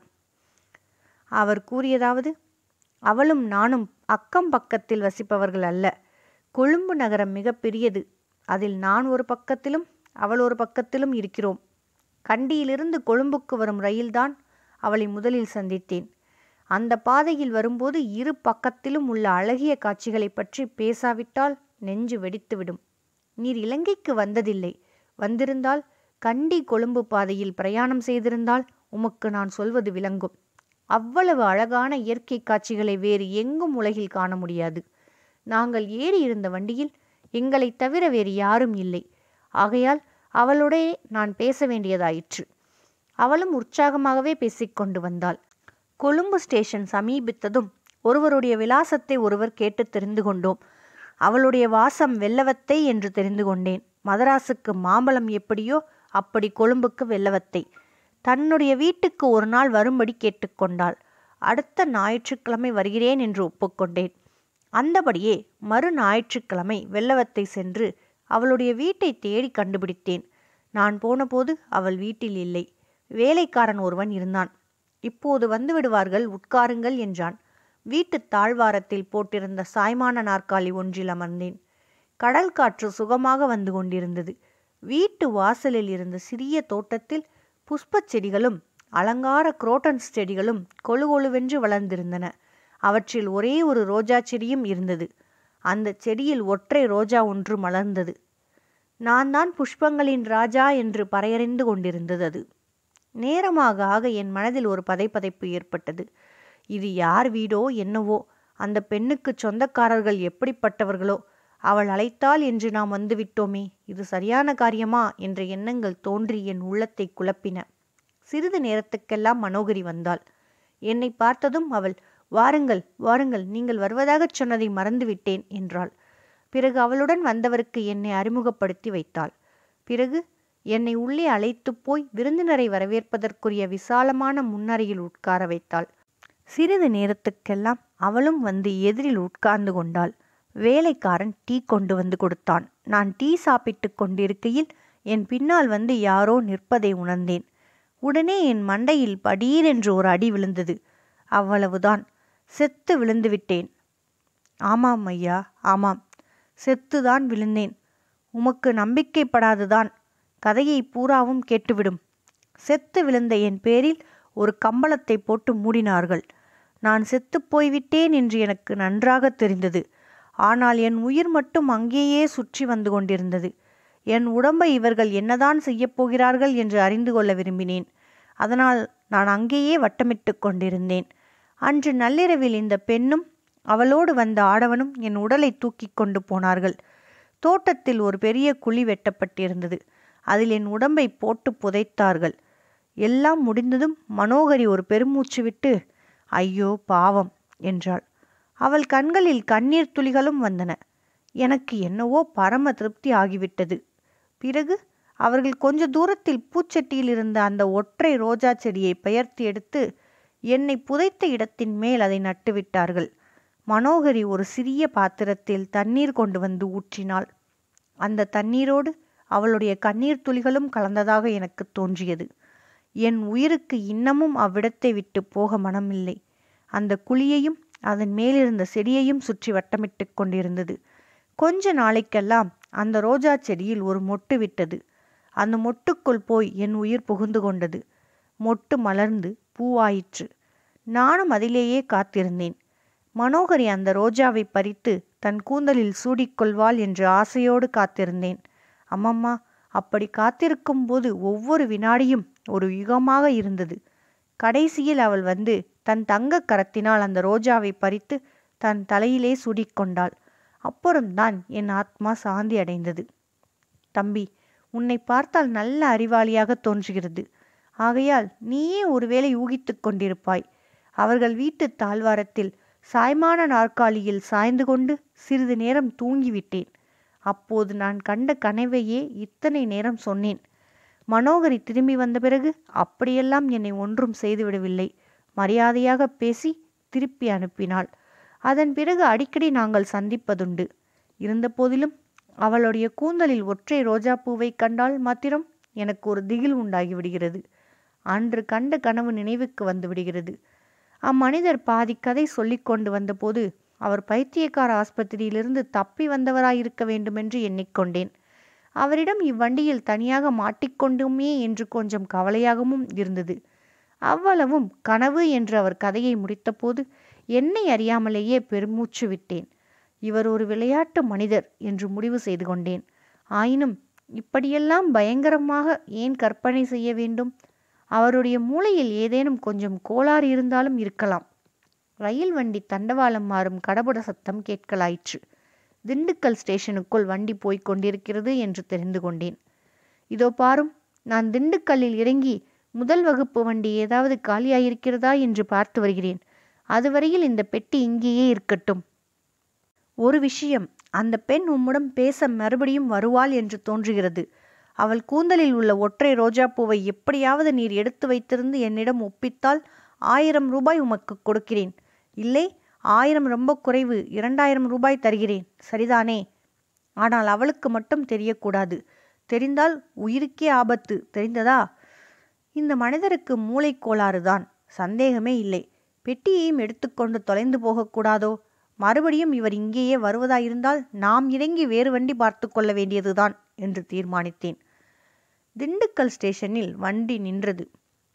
அவர் கூறியதாவது அவளும் நானும் அக்கம் பக்கத்தில் வசிப்பவர்கள் அல்ல கொழும்பு நகரம் மிக பெரியது அதில் நான் ஒரு பக்கத்திலும் அவள் ஒரு பக்கத்திலும் இருக்கிறோம் கண்டியிலிருந்து கொழும்புக்கு வரும் ரயில்தான் அவளை முதலில் சந்தித்தேன் அந்த பாதையில் வரும்போது இரு பக்கத்திலும் உள்ள அழகிய காட்சிகளை பற்றி பேசாவிட்டால் நெஞ்சு வெடித்துவிடும் நீர் இலங்கைக்கு வந்ததில்லை வந்திருந்தால் கண்டி கொழும்பு பாதையில் பிரயாணம் செய்திருந்தால் உமக்கு நான் சொல்வது விளங்கும் அவ்வளவு அழகான இயற்கை காட்சிகளை வேறு எங்கும் உலகில் காண முடியாது நாங்கள் ஏறி இருந்த வண்டியில் எங்களை தவிர வேறு யாரும் இல்லை ஆகையால் அவளுடைய நான் பேச வேண்டியதாயிற்று அவளும் உற்சாகமாகவே பேசிக்கொண்டு வந்தாள் கொழும்பு ஸ்டேஷன் சமீபித்ததும் ஒருவருடைய விலாசத்தை ஒருவர் கேட்டு தெரிந்து கொண்டோம் அவளுடைய வாசம் வெள்ளவத்தை என்று தெரிந்து கொண்டேன் மதராசுக்கு மாம்பழம் எப்படியோ அப்படி கொழும்புக்கு வெள்ளவத்தை தன்னுடைய வீட்டுக்கு ஒரு நாள் வரும்படி கேட்டுக்கொண்டாள் அடுத்த ஞாயிற்றுக்கிழமை வருகிறேன் என்று ஒப்புக்கொண்டேன் அந்தபடியே மறு ஞாயிற்றுக்கிழமை வெள்ளவத்தை சென்று அவளுடைய வீட்டை தேடி கண்டுபிடித்தேன் நான் போனபோது அவள் வீட்டில் இல்லை வேலைக்காரன் ஒருவன் இருந்தான் இப்போது வந்து விடுவார்கள் உட்காருங்கள் என்றான் வீட்டு தாழ்வாரத்தில் போட்டிருந்த சாய்மான நாற்காலி ஒன்றில் அமர்ந்தேன் கடல் காற்று சுகமாக வந்து கொண்டிருந்தது வீட்டு வாசலில் இருந்த சிறிய தோட்டத்தில் புஷ்பச் செடிகளும் அலங்கார குரோட்டன்ஸ் செடிகளும் கொழு கொழுவென்று வளர்ந்திருந்தன அவற்றில் ஒரே ஒரு ரோஜா செடியும் இருந்தது அந்த செடியில் ஒற்றை ரோஜா ஒன்று மலர்ந்தது நான் தான் புஷ்பங்களின் ராஜா என்று பறையறிந்து கொண்டிருந்தது அது நேரமாக ஆக என் மனதில் ஒரு பதைப்பதைப்பு ஏற்பட்டது இது யார் வீடோ என்னவோ அந்த பெண்ணுக்கு சொந்தக்காரர்கள் எப்படிப்பட்டவர்களோ அவள் அழைத்தாள் என்று நாம் வந்துவிட்டோமே இது சரியான காரியமா என்ற எண்ணங்கள் தோன்றி என் உள்ளத்தை குழப்பின சிறிது நேரத்துக்கெல்லாம் மனோகரி வந்தாள் என்னை பார்த்ததும் அவள் வாருங்கள் வாருங்கள் நீங்கள் வருவதாகச் சொன்னதை மறந்துவிட்டேன் என்றாள் பிறகு அவளுடன் வந்தவருக்கு என்னை அறிமுகப்படுத்தி வைத்தாள் பிறகு என்னை உள்ளே அழைத்து போய் விருந்தினரை வரவேற்பதற்குரிய விசாலமான முன்னறையில் உட்கார வைத்தாள் சிறிது நேரத்துக்கெல்லாம் அவளும் வந்து எதிரில் உட்கார்ந்து கொண்டாள் வேலைக்காரன் டீ கொண்டு வந்து கொடுத்தான் நான் டீ சாப்பிட்டு கொண்டிருக்கையில் என் பின்னால் வந்து யாரோ நிற்பதை உணர்ந்தேன் உடனே என் மண்டையில் படீர் என்று ஒரு அடி விழுந்தது அவ்வளவுதான் செத்து விழுந்து விட்டேன் ஆமாம் ஐயா ஆமாம் செத்துதான் விழுந்தேன் உமக்கு நம்பிக்கைப்படாதுதான் கதையை பூராவும் கேட்டுவிடும் செத்து விழுந்த என் பேரில் ஒரு கம்பளத்தை போட்டு மூடினார்கள் நான் செத்துப் போய்விட்டேன் என்று எனக்கு நன்றாக தெரிந்தது ஆனால் என் உயிர் மட்டும் அங்கேயே சுற்றி வந்து கொண்டிருந்தது என் உடம்பை இவர்கள் என்னதான் செய்யப் போகிறார்கள் என்று அறிந்து கொள்ள விரும்பினேன் அதனால் நான் அங்கேயே வட்டமிட்டு கொண்டிருந்தேன் அன்று நள்ளிரவில் இந்த பெண்ணும் அவளோடு வந்த ஆடவனும் என் உடலை தூக்கி கொண்டு போனார்கள் தோட்டத்தில் ஒரு பெரிய குழி வெட்டப்பட்டிருந்தது அதில் என் உடம்பை போட்டு புதைத்தார்கள் எல்லாம் முடிந்ததும் மனோகரி ஒரு பெருமூச்சு விட்டு ஐயோ பாவம் என்றாள் அவள் கண்களில் கண்ணீர் துளிகளும் வந்தன எனக்கு என்னவோ பரம திருப்தி ஆகிவிட்டது பிறகு அவர்கள் கொஞ்ச தூரத்தில் பூச்சட்டியில் இருந்த அந்த ஒற்றை ரோஜா செடியை பெயர்த்து எடுத்து என்னை புதைத்த இடத்தின் மேல் அதை நட்டுவிட்டார்கள் மனோகரி ஒரு சிறிய பாத்திரத்தில் தண்ணீர் கொண்டு வந்து ஊற்றினாள் அந்த தண்ணீரோடு அவளுடைய கண்ணீர் துளிகளும் கலந்ததாக எனக்கு தோன்றியது என் உயிருக்கு இன்னமும் அவ்விடத்தை விட்டு போக மனமில்லை அந்த குழியையும் அதன் மேலிருந்த செடியையும் சுற்றி வட்டமிட்டு கொண்டிருந்தது கொஞ்ச நாளைக்கெல்லாம் அந்த ரோஜா செடியில் ஒரு மொட்டு விட்டது அந்த மொட்டுக்குள் போய் என் உயிர் புகுந்து கொண்டது மொட்டு மலர்ந்து பூவாயிற்று நானும் அதிலேயே காத்திருந்தேன் மனோகரி அந்த ரோஜாவை பறித்து தன் கூந்தலில் சூடிக்கொள்வாள் என்று ஆசையோடு காத்திருந்தேன் அம்மம்மா அப்படி காத்திருக்கும் போது ஒவ்வொரு வினாடியும் ஒரு யுகமாக இருந்தது கடைசியில் அவள் வந்து தன் தங்க கரத்தினால் அந்த ரோஜாவை பறித்து தன் தலையிலே சூடிக்கொண்டாள் அப்புறம்தான் என் ஆத்மா சாந்தி அடைந்தது தம்பி உன்னை பார்த்தால் நல்ல அறிவாளியாக தோன்றுகிறது ஆகையால் நீயே ஒருவேளை ஊகித்துக் கொண்டிருப்பாய் அவர்கள் வீட்டு தாழ்வாரத்தில் சாய்மான நாற்காலியில் சாய்ந்து கொண்டு சிறிது நேரம் தூங்கிவிட்டேன் அப்போது நான் கண்ட கனவையே இத்தனை நேரம் சொன்னேன் மனோகரி திரும்பி வந்த பிறகு அப்படியெல்லாம் என்னை ஒன்றும் செய்துவிடவில்லை மரியாதையாக பேசி திருப்பி அனுப்பினாள் அதன் பிறகு அடிக்கடி நாங்கள் சந்திப்பதுண்டு இருந்தபோதிலும் அவளுடைய கூந்தலில் ஒற்றை ரோஜா பூவை கண்டால் மாத்திரம் எனக்கு ஒரு திகில் உண்டாகி விடுகிறது அன்று கண்ட கனவு நினைவுக்கு வந்து விடுகிறது அம்மனிதர் பாதி கதை சொல்லிக் கொண்டு வந்தபோது அவர் பைத்தியக்கார ஆஸ்பத்திரியிலிருந்து தப்பி வந்தவராயிருக்க வேண்டுமென்று எண்ணிக்கொண்டேன் அவரிடம் இவ்வண்டியில் தனியாக மாட்டிக்கொண்டுமே என்று கொஞ்சம் கவலையாகவும் இருந்தது அவ்வளவும் கனவு என்று அவர் கதையை முடித்தபோது என்னை அறியாமலேயே பெருமூச்சு விட்டேன் இவர் ஒரு விளையாட்டு மனிதர் என்று முடிவு செய்து கொண்டேன் ஆயினும் இப்படியெல்லாம் பயங்கரமாக ஏன் கற்பனை செய்ய வேண்டும் அவருடைய மூளையில் ஏதேனும் கொஞ்சம் கோளாறு இருந்தாலும் இருக்கலாம் ரயில் வண்டி தண்டவாளம் மாறும் கடபுட சத்தம் கேட்கலாயிற்று திண்டுக்கல் ஸ்டேஷனுக்குள் வண்டி போய்க் கொண்டிருக்கிறது என்று தெரிந்து கொண்டேன் இதோ பாரும் நான் திண்டுக்கல்லில் இறங்கி முதல் வகுப்பு வண்டி ஏதாவது காலியாயிருக்கிறதா என்று பார்த்து வருகிறேன் அதுவரையில் இந்த பெட்டி இங்கேயே இருக்கட்டும் ஒரு விஷயம் அந்த பெண் உம்முடன் பேச மறுபடியும் வருவாள் என்று தோன்றுகிறது அவள் கூந்தலில் உள்ள ஒற்றை ரோஜா பூவை எப்படியாவது நீர் எடுத்து வைத்திருந்து என்னிடம் ஒப்பித்தால் ஆயிரம் ரூபாய் உமக்கு கொடுக்கிறேன் இல்லை ஆயிரம் ரொம்ப குறைவு இரண்டாயிரம் ரூபாய் தருகிறேன் சரிதானே ஆனால் அவளுக்கு மட்டும் தெரியக்கூடாது தெரிந்தால் உயிருக்கே ஆபத்து தெரிந்ததா இந்த மனிதருக்கு மூளைக்கோளாறு தான் சந்தேகமே இல்லை பெட்டியையும் எடுத்துக்கொண்டு தொலைந்து போகக்கூடாதோ மறுபடியும் இவர் இங்கேயே வருவதாயிருந்தால் நாம் இறங்கி வேறு வண்டி பார்த்து கொள்ள வேண்டியதுதான் என்று தீர்மானித்தேன் திண்டுக்கல் ஸ்டேஷனில் வண்டி நின்றது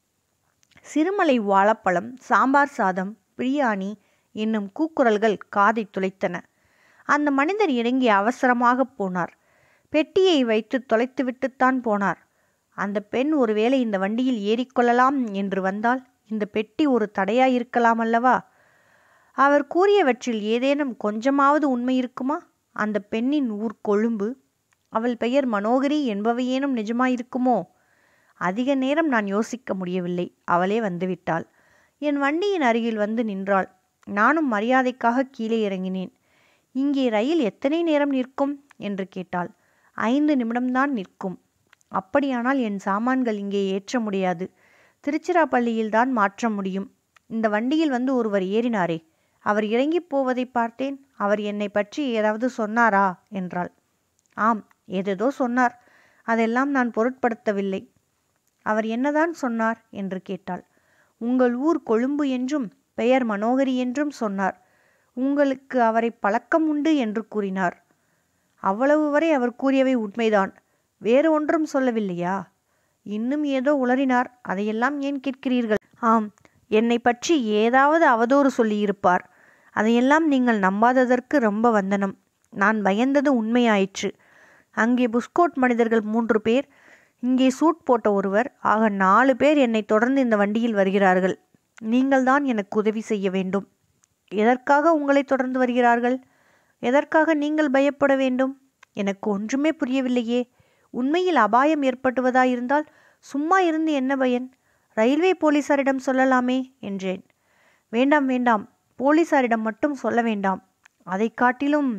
சிறுமலை வாழைப்பழம் சாம்பார் சாதம் பிரியாணி என்னும் கூக்குரல்கள் காதை துளைத்தன அந்த மனிதர் இறங்கி அவசரமாக போனார் பெட்டியை வைத்து தொலைத்துவிட்டுத்தான் போனார் அந்த பெண் ஒருவேளை இந்த வண்டியில் ஏறிக்கொள்ளலாம் என்று வந்தால் இந்த பெட்டி ஒரு தடையாயிருக்கலாம் அல்லவா அவர் கூறியவற்றில் ஏதேனும் கொஞ்சமாவது உண்மை இருக்குமா அந்த பெண்ணின் ஊர் கொழும்பு அவள் பெயர் மனோகரி என்பவையேனும் நிஜமாயிருக்குமோ அதிக நேரம் நான் யோசிக்க முடியவில்லை அவளே வந்துவிட்டாள் என் வண்டியின் அருகில் வந்து நின்றாள் நானும் மரியாதைக்காக கீழே இறங்கினேன் இங்கே ரயில் எத்தனை நேரம் நிற்கும் என்று கேட்டாள் ஐந்து நிமிடம்தான் நிற்கும் அப்படியானால் என் சாமான்கள் இங்கே ஏற்ற முடியாது திருச்சிராப்பள்ளியில்தான் மாற்ற முடியும் இந்த வண்டியில் வந்து ஒருவர் ஏறினாரே அவர் இறங்கிப் போவதை பார்த்தேன் அவர் என்னை பற்றி ஏதாவது சொன்னாரா என்றாள் ஆம் ஏதேதோ சொன்னார் அதெல்லாம் நான் பொருட்படுத்தவில்லை அவர் என்னதான் சொன்னார் என்று கேட்டாள் உங்கள் ஊர் கொழும்பு என்றும் பெயர் மனோகரி என்றும் சொன்னார் உங்களுக்கு அவரை பழக்கம் உண்டு என்று கூறினார் அவ்வளவு வரை அவர் கூறியவை உண்மைதான் வேறு ஒன்றும் சொல்லவில்லையா இன்னும் ஏதோ உளறினார் அதையெல்லாம் ஏன் கேட்கிறீர்கள் ஆம் என்னை பற்றி ஏதாவது அவதூறு சொல்லியிருப்பார் அதையெல்லாம் நீங்கள் நம்பாததற்கு ரொம்ப வந்தனம் நான் பயந்தது உண்மையாயிற்று அங்கே புஸ்கோட் மனிதர்கள் மூன்று பேர் இங்கே சூட் போட்ட ஒருவர் ஆக நாலு பேர் என்னை தொடர்ந்து இந்த வண்டியில் வருகிறார்கள் நீங்கள்தான் எனக்கு உதவி செய்ய வேண்டும் எதற்காக உங்களை தொடர்ந்து வருகிறார்கள் எதற்காக நீங்கள் பயப்பட வேண்டும் எனக்கு ஒன்றுமே புரியவில்லையே உண்மையில் அபாயம் ஏற்பட்டுவதாயிருந்தால் சும்மா இருந்து என்ன பயன் ரயில்வே போலீசாரிடம் சொல்லலாமே என்றேன் வேண்டாம் வேண்டாம் போலீசாரிடம் மட்டும் சொல்ல வேண்டாம் அதை காட்டிலும்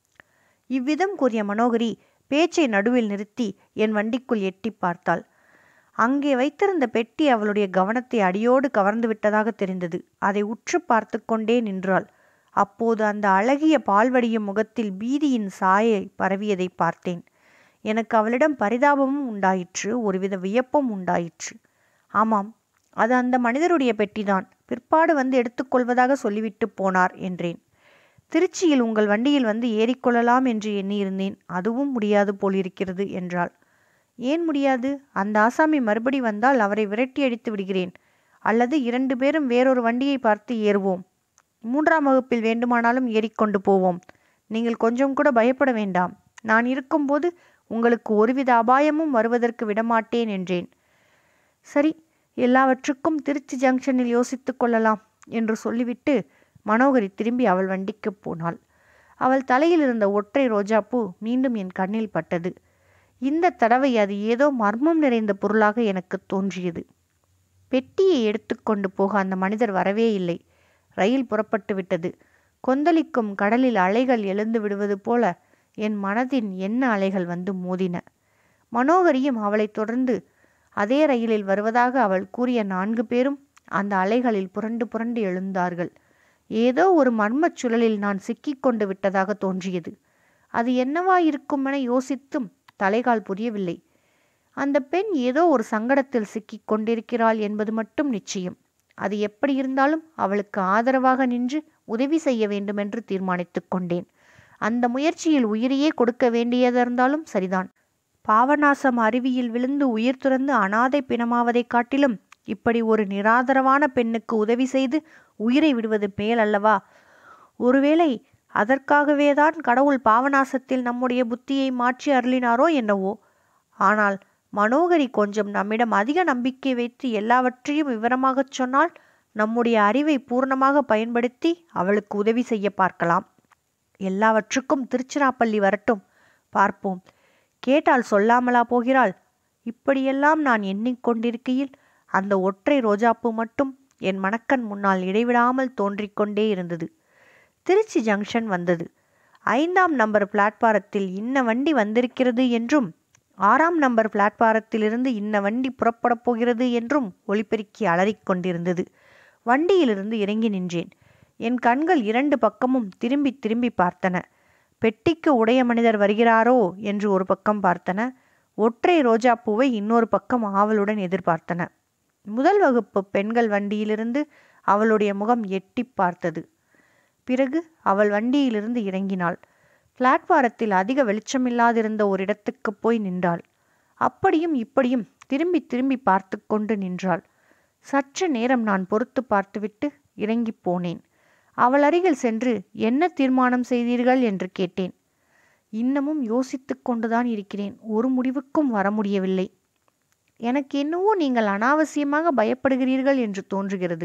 இவ்விதம் கூறிய மனோகரி பேச்சை நடுவில் நிறுத்தி என் வண்டிக்குள் எட்டி பார்த்தாள் அங்கே வைத்திருந்த பெட்டி அவளுடைய கவனத்தை அடியோடு கவர்ந்து விட்டதாக தெரிந்தது அதை உற்று பார்த்து கொண்டே நின்றாள் அப்போது அந்த அழகிய பால்வடியும் முகத்தில் பீதியின் சாயை பரவியதை பார்த்தேன் எனக்கு அவளிடம் பரிதாபமும் உண்டாயிற்று ஒருவித வியப்பும் உண்டாயிற்று ஆமாம் அது அந்த மனிதருடைய பெட்டிதான் பிற்பாடு வந்து எடுத்துக்கொள்வதாக சொல்லிவிட்டு போனார் என்றேன் திருச்சியில் உங்கள் வண்டியில் வந்து ஏறிக்கொள்ளலாம் என்று எண்ணியிருந்தேன் அதுவும் முடியாது போலிருக்கிறது என்றாள் ஏன் முடியாது அந்த ஆசாமி மறுபடி வந்தால் அவரை விரட்டி அடித்து விடுகிறேன் அல்லது இரண்டு பேரும் வேறொரு வண்டியை பார்த்து ஏறுவோம் மூன்றாம் வகுப்பில் வேண்டுமானாலும் ஏறிக்கொண்டு போவோம் நீங்கள் கொஞ்சம் கூட பயப்பட வேண்டாம் நான் இருக்கும்போது உங்களுக்கு ஒருவித அபாயமும் வருவதற்கு விடமாட்டேன் என்றேன் சரி எல்லாவற்றுக்கும் திருச்சி ஜங்ஷனில் யோசித்துக் கொள்ளலாம் என்று சொல்லிவிட்டு மனோகரி திரும்பி அவள் வண்டிக்கு போனாள் அவள் தலையில் இருந்த ஒற்றை ரோஜாப்பூ மீண்டும் என் கண்ணில் பட்டது இந்த தடவை அது ஏதோ மர்மம் நிறைந்த பொருளாக எனக்கு தோன்றியது பெட்டியை எடுத்துக்கொண்டு போக அந்த மனிதர் வரவே இல்லை ரயில் புறப்பட்டு விட்டது கொந்தளிக்கும் கடலில் அலைகள் எழுந்து விடுவது போல என் மனதின் என்ன அலைகள் வந்து மோதின மனோகரியும் அவளைத் தொடர்ந்து அதே ரயிலில் வருவதாக அவள் கூறிய நான்கு பேரும் அந்த அலைகளில் புரண்டு புரண்டு எழுந்தார்கள் ஏதோ ஒரு மர்மச் சுழலில் நான் சிக்கிக்கொண்டு விட்டதாக தோன்றியது அது என்னவாயிருக்கும் என யோசித்தும் தலைகால் புரியவில்லை அந்த பெண் ஏதோ ஒரு சங்கடத்தில் சிக்கிக் கொண்டிருக்கிறாள் என்பது மட்டும் நிச்சயம் அது எப்படி இருந்தாலும் அவளுக்கு ஆதரவாக நின்று உதவி செய்ய வேண்டுமென்று தீர்மானித்துக் கொண்டேன் அந்த முயற்சியில் உயிரையே கொடுக்க வேண்டியதிருந்தாலும் சரிதான் பாவநாசம் அருவியில் விழுந்து உயிர் துறந்து அனாதை பிணமாவதைக் காட்டிலும் இப்படி ஒரு நிராதரவான பெண்ணுக்கு உதவி செய்து உயிரை விடுவது மேல் அல்லவா ஒருவேளை அதற்காகவே தான் கடவுள் பாவநாசத்தில் நம்முடைய புத்தியை மாற்றி அருளினாரோ என்னவோ ஆனால் மனோகரி கொஞ்சம் நம்மிடம் அதிக நம்பிக்கை வைத்து எல்லாவற்றையும் விவரமாகச் சொன்னால் நம்முடைய அறிவை பூர்ணமாக பயன்படுத்தி அவளுக்கு உதவி செய்ய பார்க்கலாம் எல்லாவற்றுக்கும் திருச்சிராப்பள்ளி வரட்டும் பார்ப்போம் கேட்டால் சொல்லாமலா போகிறாள் இப்படியெல்லாம் நான் எண்ணிக்கொண்டிருக்கையில் அந்த ஒற்றை ரோஜாப்பூ மட்டும் என் மணக்கண் முன்னால் இடைவிடாமல் தோன்றிக்கொண்டே இருந்தது திருச்சி ஜங்ஷன் வந்தது ஐந்தாம் நம்பர் பிளாட்பாரத்தில் இன்ன வண்டி வந்திருக்கிறது என்றும் ஆறாம் நம்பர் பிளாட்பாரத்திலிருந்து இன்ன வண்டி புறப்படப் போகிறது என்றும் ஒளிபெருக்கி அலறிக் கொண்டிருந்தது வண்டியிலிருந்து இறங்கி நின்றேன் என் கண்கள் இரண்டு பக்கமும் திரும்பி திரும்பி பார்த்தன பெட்டிக்கு உடைய மனிதர் வருகிறாரோ என்று ஒரு பக்கம் பார்த்தன ஒற்றை ரோஜாப்பூவை இன்னொரு பக்கம் ஆவலுடன் எதிர்பார்த்தன முதல் வகுப்பு பெண்கள் வண்டியிலிருந்து அவளுடைய முகம் எட்டி பார்த்தது பிறகு அவள் வண்டியிலிருந்து இறங்கினாள் பிளாட்பாரத்தில் அதிக வெளிச்சமில்லாதிருந்த ஒரு இடத்துக்கு போய் நின்றாள் அப்படியும் இப்படியும் திரும்பி திரும்பி பார்த்து கொண்டு நின்றாள் சற்று நேரம் நான் பொறுத்து பார்த்துவிட்டு இறங்கி போனேன் அவள் அருகில் சென்று என்ன தீர்மானம் செய்தீர்கள் என்று கேட்டேன் இன்னமும் யோசித்துக் கொண்டுதான் இருக்கிறேன் ஒரு முடிவுக்கும் வர முடியவில்லை எனக்கு என்னவோ நீங்கள் அனாவசியமாக பயப்படுகிறீர்கள் என்று தோன்றுகிறது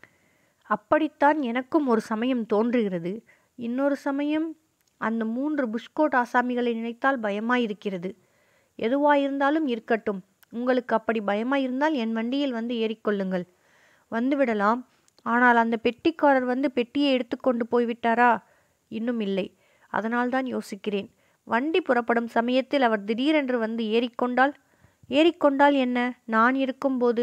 அப்படித்தான் எனக்கும் ஒரு சமயம் தோன்றுகிறது இன்னொரு சமயம் அந்த மூன்று புஷ்கோட் ஆசாமிகளை நினைத்தால் பயமாயிருக்கிறது எதுவாயிருந்தாலும் இருக்கட்டும் உங்களுக்கு அப்படி பயமாயிருந்தால் என் வண்டியில் வந்து ஏறிக்கொள்ளுங்கள் வந்துவிடலாம் ஆனால் அந்த பெட்டிக்காரர் வந்து பெட்டியை எடுத்துக்கொண்டு போய்விட்டாரா இன்னும் இல்லை அதனால்தான் யோசிக்கிறேன் வண்டி புறப்படும் சமயத்தில் அவர் திடீரென்று வந்து ஏறிக்கொண்டால் ஏறிக்கொண்டால் என்ன நான் இருக்கும்போது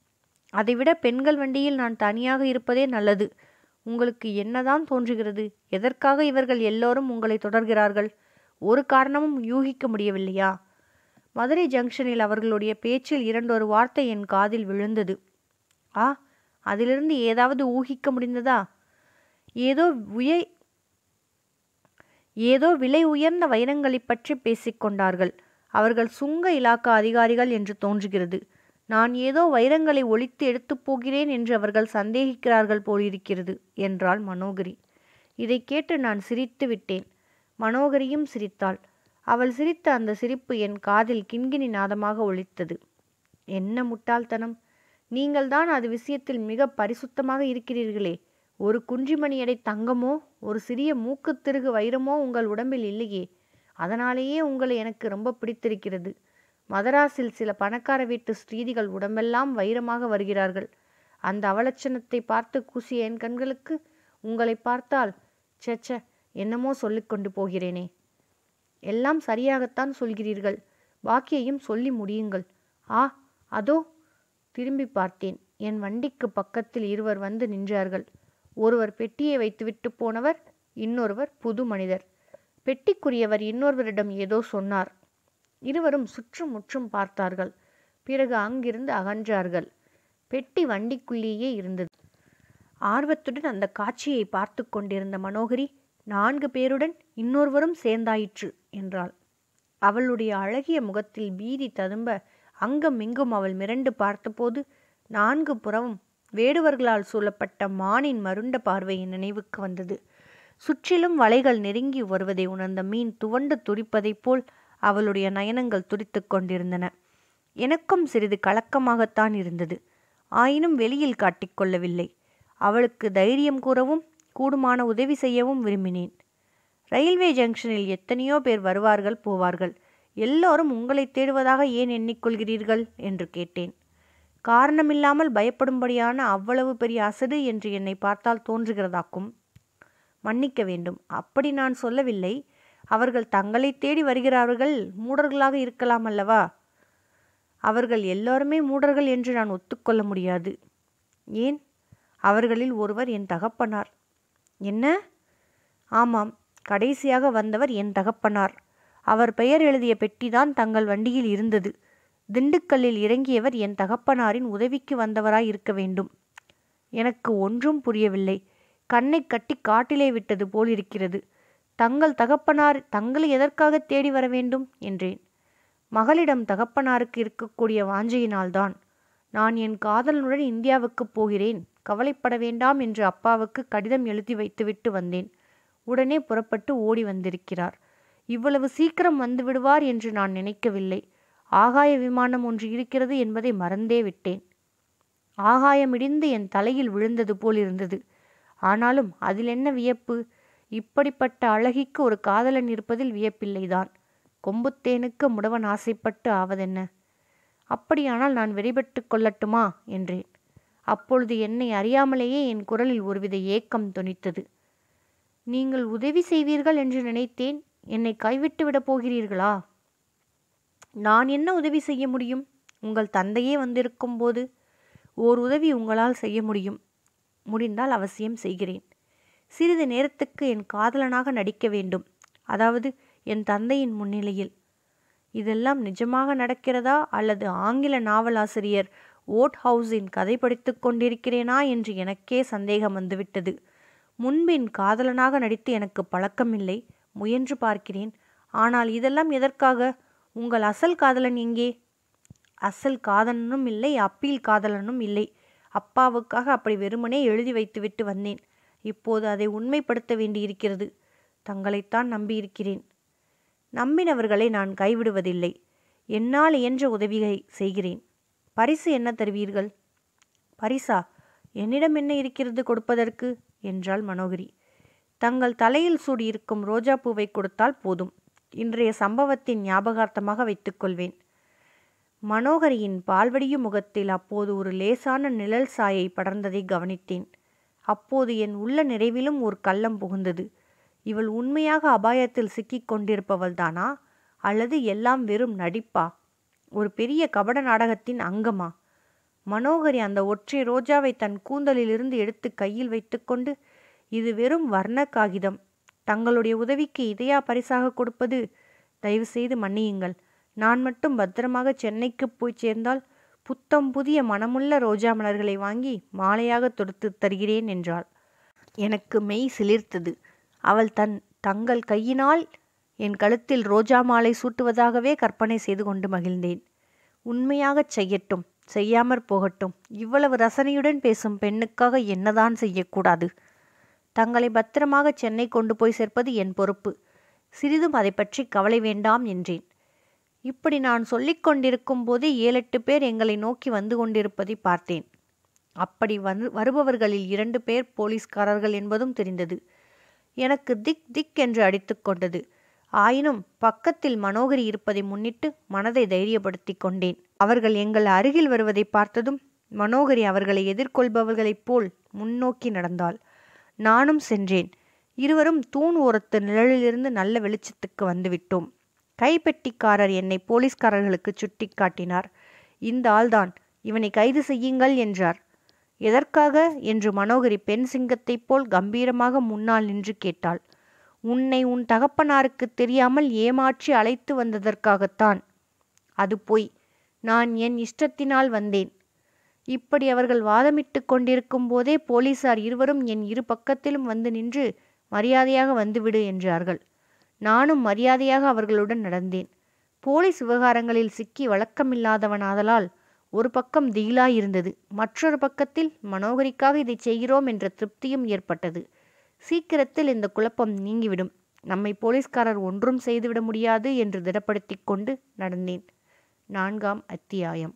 அதைவிட பெண்கள் வண்டியில் நான் தனியாக இருப்பதே நல்லது உங்களுக்கு என்னதான் தோன்றுகிறது எதற்காக இவர்கள் எல்லோரும் உங்களை தொடர்கிறார்கள் ஒரு காரணமும் யூகிக்க முடியவில்லையா மதுரை ஜங்ஷனில் அவர்களுடைய பேச்சில் இரண்டொரு வார்த்தை என் காதில் விழுந்தது ஆ அதிலிருந்து ஏதாவது ஊகிக்க முடிந்ததா ஏதோ உய ஏதோ விலை உயர்ந்த வைரங்களைப் பற்றி பேசிக்கொண்டார்கள் அவர்கள் சுங்க இலாக்கா அதிகாரிகள் என்று தோன்றுகிறது நான் ஏதோ வைரங்களை ஒழித்து எடுத்துப் போகிறேன் என்று அவர்கள் சந்தேகிக்கிறார்கள் போலிருக்கிறது என்றாள் மனோகரி இதை கேட்டு நான் சிரித்து விட்டேன் மனோகரியும் சிரித்தாள் அவள் சிரித்த அந்த சிரிப்பு என் காதில் கிண்கிணி நாதமாக ஒலித்தது என்ன முட்டாள்தனம் நீங்கள்தான் அது விஷயத்தில் மிக பரிசுத்தமாக இருக்கிறீர்களே ஒரு குன்றிமணி எடை தங்கமோ ஒரு சிறிய மூக்குத் திருகு வைரமோ உங்கள் உடம்பில் இல்லையே அதனாலேயே உங்களை எனக்கு ரொம்ப பிடித்திருக்கிறது மதராஸில் சில பணக்கார வீட்டு ஸ்ரீதிகள் உடம்பெல்லாம் வைரமாக வருகிறார்கள் அந்த அவலட்சணத்தை பார்த்து கூசிய என் கண்களுக்கு உங்களை பார்த்தால் ச்ச என்னமோ சொல்லிக்கொண்டு போகிறேனே எல்லாம் சரியாகத்தான் சொல்கிறீர்கள் பாக்கியையும் சொல்லி முடியுங்கள் ஆ அதோ திரும்பி பார்த்தேன் என் வண்டிக்கு பக்கத்தில் இருவர் வந்து நின்றார்கள் ஒருவர் பெட்டியை வைத்துவிட்டு போனவர் இன்னொருவர் புது மனிதர் பெட்டிக்குரியவர் இன்னொருவரிடம் ஏதோ சொன்னார் இருவரும் சுற்றும் முற்றும் பார்த்தார்கள் பிறகு அங்கிருந்து அகன்றார்கள் பெட்டி வண்டிக்குள்ளேயே இருந்தது ஆர்வத்துடன் அந்த காட்சியை பார்த்து கொண்டிருந்த மனோகரி நான்கு பேருடன் இன்னொருவரும் சேர்ந்தாயிற்று என்றாள் அவளுடைய அழகிய முகத்தில் பீதி ததும்ப அங்கும் இங்கும் அவள் மிரண்டு பார்த்தபோது நான்கு புறமும் வேடுவர்களால் சூழப்பட்ட மானின் மருண்ட பார்வையின் நினைவுக்கு வந்தது சுற்றிலும் வலைகள் நெருங்கி வருவதை உணர்ந்த மீன் துவண்டு துடிப்பதைப் போல் அவளுடைய நயனங்கள் துடித்து கொண்டிருந்தன எனக்கும் சிறிது கலக்கமாகத்தான் இருந்தது ஆயினும் வெளியில் காட்டிக்கொள்ளவில்லை அவளுக்கு தைரியம் கூறவும் கூடுமான உதவி செய்யவும் விரும்பினேன் ரயில்வே ஜங்ஷனில் எத்தனையோ பேர் வருவார்கள் போவார்கள் எல்லோரும் உங்களை தேடுவதாக ஏன் எண்ணிக்கொள்கிறீர்கள் என்று கேட்டேன் காரணமில்லாமல் பயப்படும்படியான அவ்வளவு பெரிய அசடு என்று என்னை பார்த்தால் தோன்றுகிறதாக்கும் மன்னிக்க வேண்டும் அப்படி நான் சொல்லவில்லை அவர்கள் தங்களை தேடி வருகிறார்கள் மூடர்களாக இருக்கலாம் அல்லவா அவர்கள் எல்லோருமே மூடர்கள் என்று நான் ஒத்துக்கொள்ள முடியாது ஏன் அவர்களில் ஒருவர் என் தகப்பனார் என்ன ஆமாம் கடைசியாக வந்தவர் என் தகப்பனார் அவர் பெயர் எழுதிய பெட்டிதான் தங்கள் வண்டியில் இருந்தது திண்டுக்கல்லில் இறங்கியவர் என் தகப்பனாரின் உதவிக்கு வந்தவராய் இருக்க வேண்டும் எனக்கு ஒன்றும் புரியவில்லை கண்ணை கட்டி காட்டிலே விட்டது போல் இருக்கிறது தங்கள் தகப்பனார் தங்களை எதற்காக தேடி வர வேண்டும் என்றேன் மகளிடம் தகப்பனாருக்கு இருக்கக்கூடிய வாஞ்சையினால்தான் நான் என் காதலனுடன் இந்தியாவுக்கு போகிறேன் கவலைப்பட வேண்டாம் என்று அப்பாவுக்கு கடிதம் எழுதி வைத்துவிட்டு வந்தேன் உடனே புறப்பட்டு ஓடி வந்திருக்கிறார் இவ்வளவு சீக்கிரம் வந்து விடுவார் என்று நான் நினைக்கவில்லை ஆகாய விமானம் ஒன்று இருக்கிறது என்பதை மறந்தே விட்டேன் ஆகாயமிடிந்து என் தலையில் விழுந்தது போல் இருந்தது ஆனாலும் அதில் என்ன வியப்பு இப்படிப்பட்ட அழகிக்கு ஒரு காதலன் இருப்பதில் வியப்பில்லைதான் கொம்புத்தேனுக்கு முடவன் ஆசைப்பட்டு ஆவதென்ன அப்படியானால் நான் வெறிபட்டு கொள்ளட்டுமா என்றேன் அப்பொழுது என்னை அறியாமலேயே என் குரலில் ஒருவித ஏக்கம் தொனித்தது நீங்கள் உதவி செய்வீர்கள் என்று நினைத்தேன் என்னை கைவிட்டு விடப் போகிறீர்களா நான் என்ன உதவி செய்ய முடியும் உங்கள் தந்தையே வந்திருக்கும் போது ஓர் உதவி உங்களால் செய்ய முடியும் முடிந்தால் அவசியம் செய்கிறேன் சிறிது நேரத்துக்கு என் காதலனாக நடிக்க வேண்டும் அதாவது என் தந்தையின் முன்னிலையில் இதெல்லாம் நிஜமாக நடக்கிறதா அல்லது ஆங்கில நாவலாசிரியர் ஓட் ஹவுஸின் கதை படித்து கொண்டிருக்கிறேனா என்று எனக்கே சந்தேகம் வந்துவிட்டது முன்பின் காதலனாக நடித்து எனக்கு பழக்கமில்லை முயன்று பார்க்கிறேன் ஆனால் இதெல்லாம் எதற்காக உங்கள் அசல் காதலன் எங்கே அசல் காதலனும் இல்லை அப்பீல் காதலனும் இல்லை அப்பாவுக்காக அப்படி வெறுமனே எழுதி வைத்துவிட்டு வந்தேன் இப்போது அதை உண்மைப்படுத்த வேண்டியிருக்கிறது தங்களைத்தான் நம்பியிருக்கிறேன் நம்பினவர்களை நான் கைவிடுவதில்லை என்னால் இயன்ற உதவியை செய்கிறேன் பரிசு என்ன தருவீர்கள் பரிசா என்னிடம் என்ன இருக்கிறது கொடுப்பதற்கு என்றாள் மனோகரி தங்கள் தலையில் சூடியிருக்கும் ரோஜா பூவை கொடுத்தால் போதும் இன்றைய சம்பவத்தின் ஞாபகார்த்தமாக வைத்துக்கொள்வேன் மனோகரியின் பால்வடியும் முகத்தில் அப்போது ஒரு லேசான நிழல் சாயை படர்ந்ததை கவனித்தேன் அப்போது என் உள்ள நிறைவிலும் ஒரு கள்ளம் புகுந்தது இவள் உண்மையாக அபாயத்தில் சிக்கிக் கொண்டிருப்பவள்தானா அல்லது எல்லாம் வெறும் நடிப்பா ஒரு பெரிய கபட நாடகத்தின் அங்கமா மனோகரி அந்த ஒற்றை ரோஜாவை தன் கூந்தலிலிருந்து எடுத்து கையில் வைத்துக்கொண்டு இது வெறும் வர்ண காகிதம் தங்களுடைய உதவிக்கு இதையா பரிசாக கொடுப்பது தயவு செய்து மன்னியுங்கள் நான் மட்டும் பத்திரமாக சென்னைக்கு போய் சேர்ந்தால் புத்தம் புதிய மனமுள்ள ரோஜா மலர்களை வாங்கி மாலையாக தொடுத்து தருகிறேன் என்றாள் எனக்கு மெய் சிலிர்த்தது அவள் தன் தங்கள் கையினால் என் கழுத்தில் ரோஜா மாலை சூட்டுவதாகவே கற்பனை செய்து கொண்டு மகிழ்ந்தேன் உண்மையாகச் செய்யட்டும் செய்யாமற் போகட்டும் இவ்வளவு ரசனையுடன் பேசும் பெண்ணுக்காக என்னதான் செய்யக்கூடாது தங்களை பத்திரமாக சென்னை கொண்டு போய் சேர்ப்பது என் பொறுப்பு சிறிதும் அதை பற்றி கவலை வேண்டாம் என்றேன் இப்படி நான் சொல்லிக் கொண்டிருக்கும் போதே ஏழெட்டு பேர் எங்களை நோக்கி வந்து கொண்டிருப்பதை பார்த்தேன் அப்படி வந்து வருபவர்களில் இரண்டு பேர் போலீஸ்காரர்கள் என்பதும் தெரிந்தது எனக்கு திக் திக் என்று அடித்து கொண்டது ஆயினும் பக்கத்தில் மனோகரி இருப்பதை முன்னிட்டு மனதை தைரியப்படுத்தி கொண்டேன் அவர்கள் எங்கள் அருகில் வருவதை பார்த்ததும் மனோகரி அவர்களை எதிர்கொள்பவர்களைப் போல் முன்னோக்கி நடந்தாள் நானும் சென்றேன் இருவரும் தூண் ஓரத்து நிழலிலிருந்து நல்ல வெளிச்சத்துக்கு வந்துவிட்டோம் கைப்பெட்டிக்காரர் என்னை போலீஸ்காரர்களுக்கு சுட்டி காட்டினார் இந்த ஆள்தான் இவனை கைது செய்யுங்கள் என்றார் எதற்காக என்று மனோகரி பெண் சிங்கத்தைப் போல் கம்பீரமாக முன்னால் நின்று கேட்டாள் உன்னை உன் தகப்பனாருக்கு தெரியாமல் ஏமாற்றி அழைத்து வந்ததற்காகத்தான் அது பொய் நான் என் இஷ்டத்தினால் வந்தேன் இப்படி அவர்கள் வாதமிட்டு கொண்டிருக்கும் போதே போலீசார் இருவரும் என் இரு பக்கத்திலும் வந்து நின்று மரியாதையாக வந்துவிடு என்றார்கள் நானும் மரியாதையாக அவர்களுடன் நடந்தேன் போலீஸ் விவகாரங்களில் சிக்கி வழக்கமில்லாதவனாதலால் ஒரு பக்கம் திகிலாயிருந்தது மற்றொரு பக்கத்தில் மனோகரிக்காக இதை செய்கிறோம் என்ற திருப்தியும் ஏற்பட்டது சீக்கிரத்தில் இந்த குழப்பம் நீங்கிவிடும் நம்மை போலீஸ்காரர் ஒன்றும் செய்துவிட முடியாது என்று திடப்படுத்தி கொண்டு நடந்தேன் நான்காம் அத்தியாயம்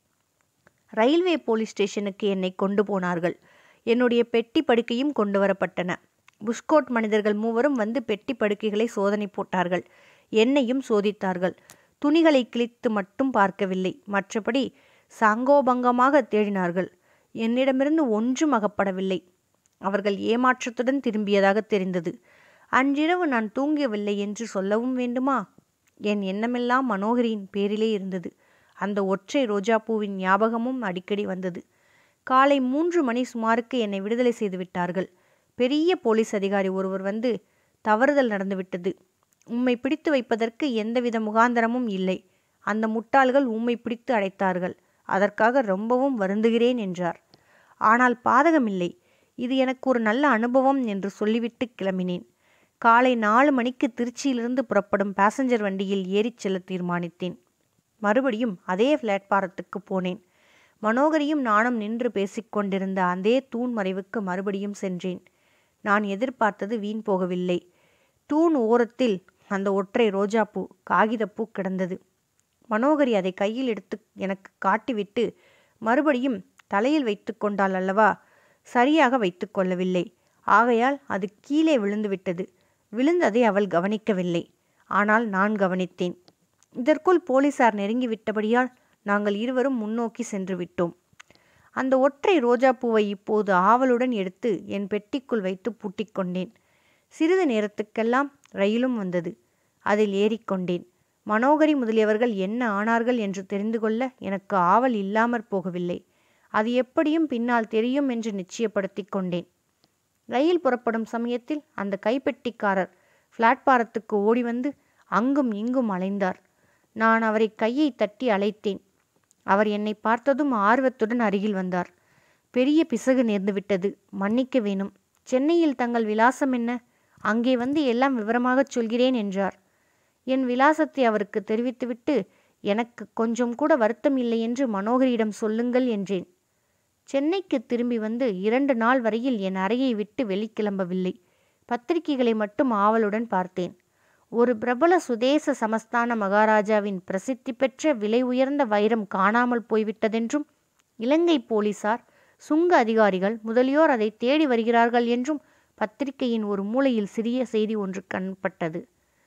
ரயில்வே போலீஸ் ஸ்டேஷனுக்கு என்னை கொண்டு போனார்கள் என்னுடைய பெட்டி படுக்கையும் கொண்டு வரப்பட்டன புஷ்கோட் மனிதர்கள் மூவரும் வந்து பெட்டி படுக்கைகளை சோதனை போட்டார்கள் என்னையும் சோதித்தார்கள் துணிகளை கிழித்து மட்டும் பார்க்கவில்லை மற்றபடி சாங்கோபங்கமாக தேடினார்கள் என்னிடமிருந்து ஒன்றும் அகப்படவில்லை அவர்கள் ஏமாற்றத்துடன் திரும்பியதாக தெரிந்தது அன்றிரவு நான் தூங்கவில்லை என்று சொல்லவும் வேண்டுமா என் எண்ணமெல்லாம் மனோகரியின் பேரிலே இருந்தது அந்த ஒற்றை ரோஜா பூவின் ஞாபகமும் அடிக்கடி வந்தது காலை மூன்று மணி சுமாருக்கு என்னை விடுதலை செய்து விட்டார்கள் பெரிய போலீஸ் அதிகாரி ஒருவர் வந்து தவறுதல் நடந்துவிட்டது உம்மை பிடித்து வைப்பதற்கு எந்தவித முகாந்தரமும் இல்லை அந்த முட்டாள்கள் உம்மை பிடித்து அடைத்தார்கள் அதற்காக ரொம்பவும் வருந்துகிறேன் என்றார் ஆனால் பாதகமில்லை இது எனக்கு ஒரு நல்ல அனுபவம் என்று சொல்லிவிட்டு கிளம்பினேன் காலை நாலு மணிக்கு திருச்சியிலிருந்து புறப்படும் பாசஞ்சர் வண்டியில் ஏறிச் செல்ல தீர்மானித்தேன் மறுபடியும் அதே பிளாட்பாரத்துக்கு போனேன் மனோகரியும் நானும் நின்று பேசிக்கொண்டிருந்த அதே தூண் மறைவுக்கு மறுபடியும் சென்றேன் நான் எதிர்பார்த்தது வீண் போகவில்லை தூண் ஓரத்தில் அந்த ஒற்றை ரோஜாப்பூ காகிதப்பூ கிடந்தது மனோகரி அதை கையில் எடுத்து எனக்கு காட்டிவிட்டு மறுபடியும் தலையில் வைத்து கொண்டாள் அல்லவா சரியாக வைத்து கொள்ளவில்லை ஆகையால் அது கீழே விழுந்துவிட்டது விழுந்ததை அவள் கவனிக்கவில்லை ஆனால் நான் கவனித்தேன் இதற்குள் போலீசார் நெருங்கிவிட்டபடியால் நாங்கள் இருவரும் முன்னோக்கி சென்று விட்டோம் அந்த ஒற்றை ரோஜா பூவை இப்போது ஆவலுடன் எடுத்து என் பெட்டிக்குள் வைத்து பூட்டிக்கொண்டேன் சிறிது நேரத்துக்கெல்லாம் ரயிலும் வந்தது அதில் ஏறிக்கொண்டேன் மனோகரி முதலியவர்கள் என்ன ஆனார்கள் என்று தெரிந்து கொள்ள எனக்கு ஆவல் இல்லாமற் போகவில்லை அது எப்படியும் பின்னால் தெரியும் என்று நிச்சயப்படுத்தி கொண்டேன் ரயில் புறப்படும் சமயத்தில் அந்த கைப்பெட்டிக்காரர் பிளாட்பாரத்துக்கு ஓடி வந்து அங்கும் இங்கும் அலைந்தார் நான் அவரை கையை தட்டி அழைத்தேன் அவர் என்னை பார்த்ததும் ஆர்வத்துடன் அருகில் வந்தார் பெரிய பிசகு நேர்ந்துவிட்டது மன்னிக்க வேணும் சென்னையில் தங்கள் விலாசம் என்ன அங்கே வந்து எல்லாம் விவரமாகச் சொல்கிறேன் என்றார் என் விலாசத்தை அவருக்கு தெரிவித்துவிட்டு எனக்கு கொஞ்சம் கூட வருத்தம் இல்லை என்று மனோகரியிடம் சொல்லுங்கள் என்றேன் சென்னைக்கு திரும்பி வந்து இரண்டு நாள் வரையில் என் அறையை விட்டு வெளிக்கிளம்பவில்லை பத்திரிகைகளை மட்டும் ஆவலுடன் பார்த்தேன் ஒரு பிரபல சுதேச சமஸ்தான மகாராஜாவின் பிரசித்தி பெற்ற விலை உயர்ந்த வைரம் காணாமல் போய்விட்டதென்றும் இலங்கை போலீசார் சுங்க அதிகாரிகள் முதலியோர் அதை தேடி வருகிறார்கள் என்றும் பத்திரிகையின் ஒரு மூலையில் சிறிய செய்தி ஒன்று கண்பட்டது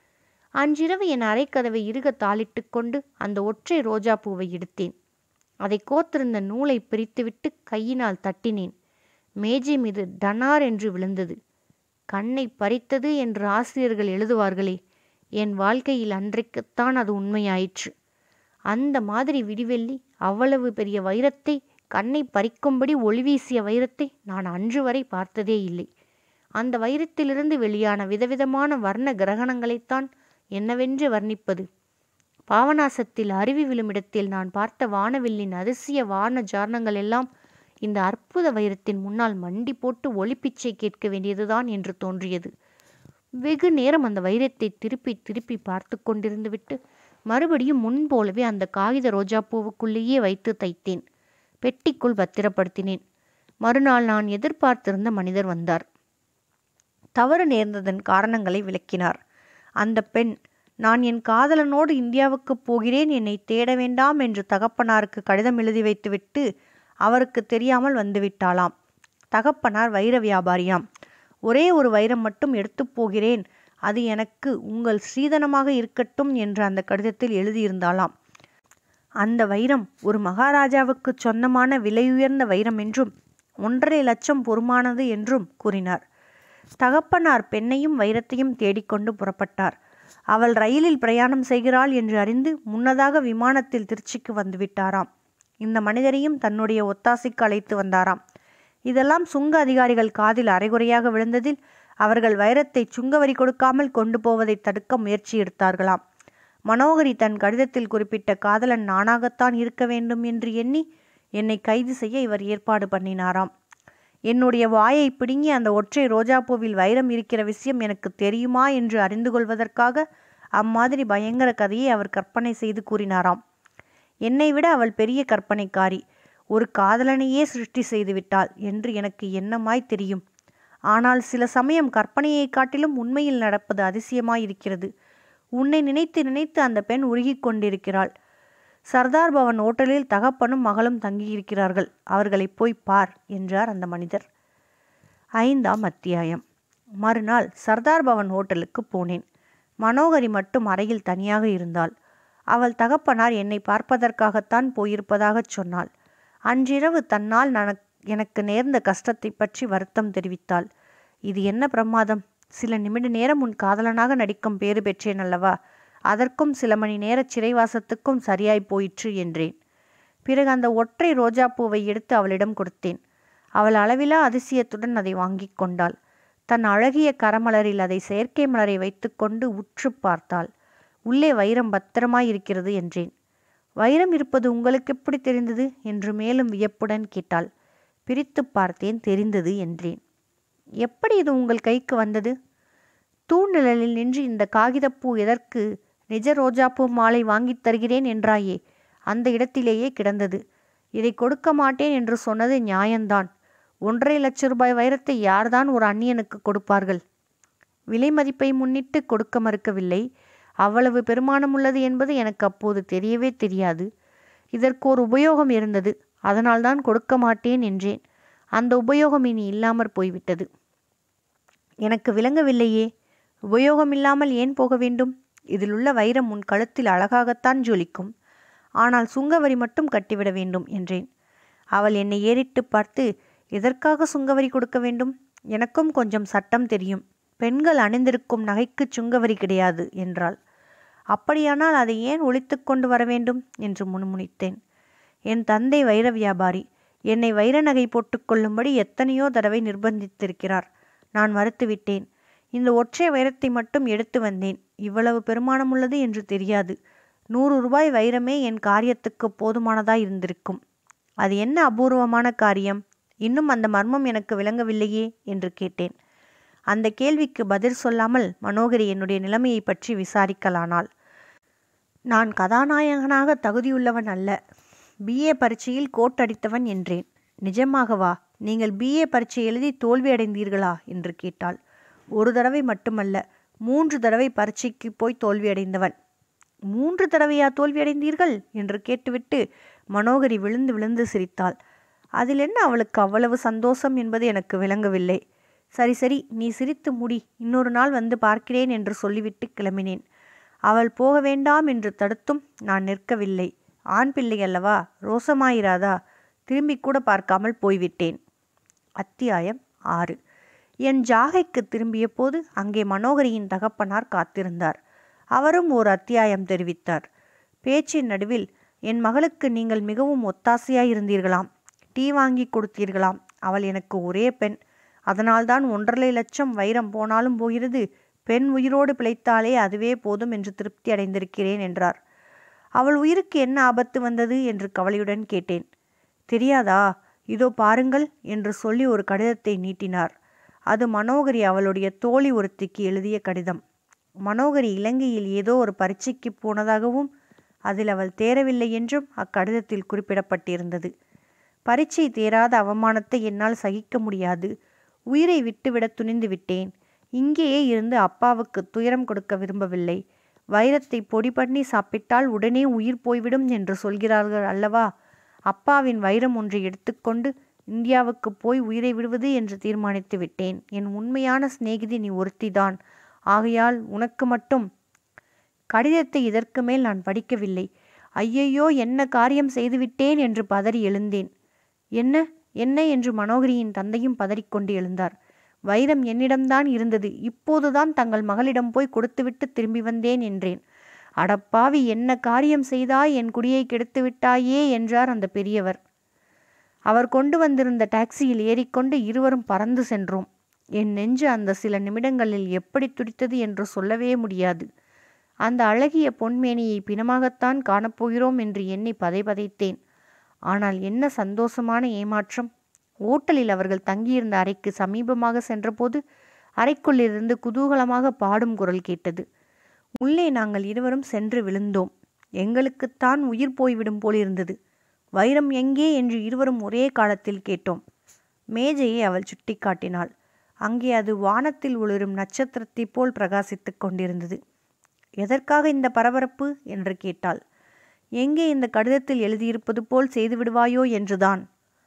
அன்றிரவு என் அறைக்கதவை இறுக தாளிட்டு கொண்டு அந்த ஒற்றை ரோஜா பூவை எடுத்தேன் அதை கோத்திருந்த நூலை பிரித்துவிட்டு கையினால் தட்டினேன் மேஜை மீது டனார் என்று விழுந்தது கண்ணை பறித்தது என்று ஆசிரியர்கள் எழுதுவார்களே என் வாழ்க்கையில் அன்றைக்குத்தான் அது உண்மையாயிற்று அந்த மாதிரி விடிவெள்ளி அவ்வளவு பெரிய வைரத்தை கண்ணை பறிக்கும்படி ஒளிவீசிய வைரத்தை நான் அன்று வரை பார்த்ததே இல்லை அந்த வைரத்திலிருந்து வெளியான விதவிதமான வர்ண கிரகணங்களைத்தான் என்னவென்று வர்ணிப்பது பாவநாசத்தில் அருவி விழுமிடத்தில் நான் பார்த்த வானவில்லின் அதிசய வான ஜாரணங்கள் எல்லாம் இந்த அற்புத வைரத்தின் முன்னால் மண்டி போட்டு ஒளிப்பிச்சை கேட்க வேண்டியதுதான் என்று தோன்றியது வெகு நேரம் அந்த வைரத்தை திருப்பி திருப்பி பார்த்து கொண்டிருந்து விட்டு மறுபடியும் முன்போலவே அந்த காகித ரோஜா பூவுக்குள்ளேயே வைத்து தைத்தேன் பெட்டிக்குள் பத்திரப்படுத்தினேன் மறுநாள் நான் எதிர்பார்த்திருந்த மனிதர் வந்தார் தவறு நேர்ந்ததன் காரணங்களை விளக்கினார் அந்த பெண் நான் என் காதலனோடு இந்தியாவுக்கு போகிறேன் என்னை தேட வேண்டாம் என்று தகப்பனாருக்கு கடிதம் எழுதி வைத்துவிட்டு அவருக்கு தெரியாமல் வந்துவிட்டாளாம் தகப்பனார் வைர வியாபாரியாம் ஒரே ஒரு வைரம் மட்டும் எடுத்து போகிறேன் அது எனக்கு உங்கள் ஸ்ரீதனமாக இருக்கட்டும் என்று அந்த கடிதத்தில் எழுதியிருந்தாளாம் அந்த வைரம் ஒரு மகாராஜாவுக்கு சொந்தமான விலையுயர்ந்த வைரம் என்றும் ஒன்றரை லட்சம் பொறுமானது என்றும் கூறினார் தகப்பனார் பெண்ணையும் வைரத்தையும் தேடிக்கொண்டு புறப்பட்டார் அவள் ரயிலில் பிரயாணம் செய்கிறாள் என்று அறிந்து முன்னதாக விமானத்தில் திருச்சிக்கு வந்துவிட்டாராம் இந்த மனிதரையும் தன்னுடைய ஒத்தாசைக்கு அழைத்து வந்தாராம் இதெல்லாம் சுங்க அதிகாரிகள் காதில் அரைகுறையாக விழுந்ததில் அவர்கள் வைரத்தை சுங்கவரி கொடுக்காமல் கொண்டு போவதை தடுக்க முயற்சி எடுத்தார்களாம் மனோகரி தன் கடிதத்தில் குறிப்பிட்ட காதலன் நானாகத்தான் இருக்க வேண்டும் என்று எண்ணி என்னை கைது செய்ய இவர் ஏற்பாடு பண்ணினாராம் என்னுடைய வாயை பிடுங்கி அந்த ஒற்றை ரோஜாப்பூவில் வைரம் இருக்கிற விஷயம் எனக்கு தெரியுமா என்று அறிந்து கொள்வதற்காக அம்மாதிரி பயங்கர கதையை அவர் கற்பனை செய்து கூறினாராம் என்னை விட அவள் பெரிய கற்பனைக்காரி ஒரு காதலனையே சிருஷ்டி செய்து விட்டாள் என்று எனக்கு என்னமாய் தெரியும் ஆனால் சில சமயம் கற்பனையை காட்டிலும் உண்மையில் நடப்பது அதிசயமாய் இருக்கிறது உன்னை நினைத்து நினைத்து அந்த பெண் உருகிக் கொண்டிருக்கிறாள் சர்தார் பவன் ஓட்டலில் தகப்பனும் மகளும் தங்கியிருக்கிறார்கள் அவர்களை போய் பார் என்றார் அந்த மனிதர் ஐந்தாம் அத்தியாயம் மறுநாள் சர்தார் பவன் ஹோட்டலுக்கு போனேன் மனோகரி மட்டும் அறையில் தனியாக இருந்தாள் அவள் தகப்பனார் என்னை பார்ப்பதற்காகத்தான் போயிருப்பதாகச் சொன்னாள் அன்றிரவு தன்னால் நனக் எனக்கு நேர்ந்த கஷ்டத்தை பற்றி வருத்தம் தெரிவித்தாள் இது என்ன பிரமாதம் சில நிமிட நேரம் உன் காதலனாக நடிக்கும் பேறு பெற்றேன் அல்லவா அதற்கும் சில மணி நேர சிறைவாசத்துக்கும் சரியாய் போயிற்று என்றேன் பிறகு அந்த ஒற்றை ரோஜாப்பூவை எடுத்து அவளிடம் கொடுத்தேன் அவள் அளவிலா அதிசயத்துடன் அதை வாங்கிக் கொண்டாள் தன் அழகிய கரமலரில் அதை செயற்கை மலரை வைத்துக்கொண்டு உற்று பார்த்தாள் உள்ளே வைரம் பத்திரமாய் இருக்கிறது என்றேன் வைரம் இருப்பது உங்களுக்கு எப்படி தெரிந்தது என்று மேலும் வியப்புடன் கேட்டாள் பிரித்து பார்த்தேன் தெரிந்தது என்றேன் எப்படி இது உங்கள் கைக்கு வந்தது தூண்நிழலில் நின்று இந்த காகிதப்பூ எதற்கு நிஜ ரோஜாப்பூ மாலை வாங்கித் தருகிறேன் என்றாயே அந்த இடத்திலேயே கிடந்தது இதை கொடுக்க மாட்டேன் என்று சொன்னது நியாயம்தான் ஒன்றரை லட்ச ரூபாய் வைரத்தை யார்தான் ஒரு அந்நியனுக்கு கொடுப்பார்கள் விலை மதிப்பை முன்னிட்டு கொடுக்க மறுக்கவில்லை அவ்வளவு பெருமானம் உள்ளது என்பது எனக்கு அப்போது தெரியவே தெரியாது இதற்கு ஒரு உபயோகம் இருந்தது அதனால்தான் கொடுக்க மாட்டேன் என்றேன் அந்த உபயோகம் இனி இல்லாமற் போய்விட்டது எனக்கு விளங்கவில்லையே உபயோகம் இல்லாமல் ஏன் போக வேண்டும் இதில் உள்ள வைரம் உன் கழுத்தில் அழகாகத்தான் ஜொலிக்கும் ஆனால் சுங்கவரி மட்டும் கட்டிவிட வேண்டும் என்றேன் அவள் என்னை ஏறிட்டு பார்த்து எதற்காக சுங்கவரி கொடுக்க வேண்டும் எனக்கும் கொஞ்சம் சட்டம் தெரியும் பெண்கள் அணிந்திருக்கும் நகைக்கு சுங்கவரி கிடையாது என்றாள் அப்படியானால் அதை ஏன் ஒழித்து கொண்டு வர வேண்டும் என்று முணுமுணித்தேன் என் தந்தை வைர வியாபாரி என்னை வைர நகை போட்டுக்கொள்ளும்படி எத்தனையோ தடவை நிர்பந்தித்திருக்கிறார் நான் மறுத்துவிட்டேன் இந்த ஒற்றை வைரத்தை மட்டும் எடுத்து வந்தேன் இவ்வளவு பெருமானம் உள்ளது என்று தெரியாது நூறு ரூபாய் வைரமே என் காரியத்துக்கு போதுமானதாய் இருந்திருக்கும் அது என்ன அபூர்வமான காரியம் இன்னும் அந்த மர்மம் எனக்கு விளங்கவில்லையே என்று கேட்டேன் அந்த கேள்விக்கு பதில் சொல்லாமல் மனோகரி என்னுடைய நிலைமையை பற்றி விசாரிக்கலானாள் நான் கதாநாயகனாக தகுதியுள்ளவன் அல்ல பிஏ பரீட்சையில் கோட் அடித்தவன் என்றேன் நிஜமாகவா நீங்கள் பிஏ பரீட்சை எழுதி தோல்வி அடைந்தீர்களா என்று கேட்டாள் ஒரு தடவை மட்டுமல்ல மூன்று தடவை பரீட்சைக்கு போய் தோல்வியடைந்தவன் மூன்று தடவையா தோல்வியடைந்தீர்கள் என்று கேட்டுவிட்டு மனோகரி விழுந்து விழுந்து சிரித்தாள் அதில் என்ன அவளுக்கு அவ்வளவு சந்தோஷம் என்பது எனக்கு விளங்கவில்லை சரி சரி நீ சிரித்து முடி இன்னொரு நாள் வந்து பார்க்கிறேன் என்று சொல்லிவிட்டு கிளம்பினேன் அவள் போக வேண்டாம் என்று தடுத்தும் நான் நிற்கவில்லை ஆண் பிள்ளை அல்லவா ரோசமாயிராதா திரும்பி கூட பார்க்காமல் போய்விட்டேன் அத்தியாயம் ஆறு என் ஜாகைக்கு திரும்பிய போது அங்கே மனோகரியின் தகப்பனார் காத்திருந்தார் அவரும் ஒரு அத்தியாயம் தெரிவித்தார் பேச்சின் நடுவில் என் மகளுக்கு நீங்கள் மிகவும் ஒத்தாசையாயிருந்தீர்களாம் டீ வாங்கி கொடுத்தீர்களாம் அவள் எனக்கு ஒரே பெண் அதனால்தான் ஒன்றரை லட்சம் வைரம் போனாலும் போகிறது பெண் உயிரோடு பிழைத்தாலே அதுவே போதும் என்று திருப்தி அடைந்திருக்கிறேன் என்றார் அவள் உயிருக்கு என்ன ஆபத்து வந்தது என்று கவலையுடன் கேட்டேன் தெரியாதா இதோ பாருங்கள் என்று சொல்லி ஒரு கடிதத்தை நீட்டினார் அது மனோகரி அவளுடைய தோழி ஒருத்திக்கு எழுதிய கடிதம் மனோகரி இலங்கையில் ஏதோ ஒரு பரீட்சைக்கு போனதாகவும் அதில் அவள் தேரவில்லை என்றும் அக்கடிதத்தில் குறிப்பிடப்பட்டிருந்தது பரீட்சை தேராத அவமானத்தை என்னால் சகிக்க முடியாது உயிரை விட்டுவிட துணிந்து விட்டேன் இங்கேயே இருந்து அப்பாவுக்கு துயரம் கொடுக்க விரும்பவில்லை வைரத்தை பொடி பண்ணி சாப்பிட்டால் உடனே உயிர் போய்விடும் என்று சொல்கிறார்கள் அல்லவா அப்பாவின் வைரம் ஒன்றை எடுத்துக்கொண்டு இந்தியாவுக்கு போய் உயிரை விடுவது என்று தீர்மானித்து விட்டேன் என் உண்மையான சிநேகிதி நீ ஒருத்திதான் ஆகையால் உனக்கு மட்டும் கடிதத்தை இதற்கு மேல் நான் படிக்கவில்லை ஐயையோ என்ன காரியம் செய்துவிட்டேன் என்று பதறி எழுந்தேன் என்ன என்ன என்று மனோகரியின் தந்தையும் பதறிக்கொண்டு எழுந்தார் வைரம் என்னிடம்தான் இருந்தது இப்போதுதான் தங்கள் மகளிடம் போய் கொடுத்துவிட்டு திரும்பி வந்தேன் என்றேன் அடப்பாவி என்ன காரியம் செய்தாய் என் குடியை கெடுத்து விட்டாயே என்றார் அந்த பெரியவர் அவர் கொண்டு வந்திருந்த டாக்ஸியில் ஏறிக்கொண்டு இருவரும் பறந்து சென்றோம் என் நெஞ்சு அந்த சில நிமிடங்களில் எப்படி துடித்தது என்று சொல்லவே முடியாது அந்த அழகிய பொன்மேனியை பிணமாகத்தான் காணப்போகிறோம் என்று எண்ணி பதைபதைத்தேன் ஆனால் என்ன சந்தோஷமான ஏமாற்றம் ஓட்டலில் அவர்கள் தங்கியிருந்த அறைக்கு சமீபமாக சென்றபோது அறைக்குள்ளிருந்து குதூகலமாக பாடும் குரல் கேட்டது உள்ளே நாங்கள் இருவரும் சென்று விழுந்தோம் எங்களுக்குத்தான் உயிர் போய்விடும் போலிருந்தது வைரம் எங்கே என்று இருவரும் ஒரே காலத்தில் கேட்டோம் மேஜையை அவள் சுட்டிக்காட்டினாள் அங்கே அது வானத்தில் ஒளிரும் நட்சத்திரத்தைப் போல் பிரகாசித்துக் கொண்டிருந்தது எதற்காக இந்த பரபரப்பு என்று கேட்டாள் எங்கே இந்த கடிதத்தில் எழுதியிருப்பது போல் செய்து விடுவாயோ என்றுதான்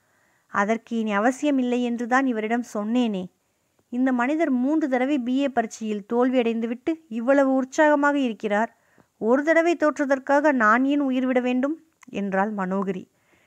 அதற்கு இனி அவசியமில்லை என்றுதான் இவரிடம் சொன்னேனே இந்த மனிதர் மூன்று தடவை பிஏ பரீட்சையில் தோல்வியடைந்துவிட்டு இவ்வளவு உற்சாகமாக இருக்கிறார் ஒரு தடவை தோற்றதற்காக நான் ஏன் உயிர் விட வேண்டும் என்றாள் மனோகரி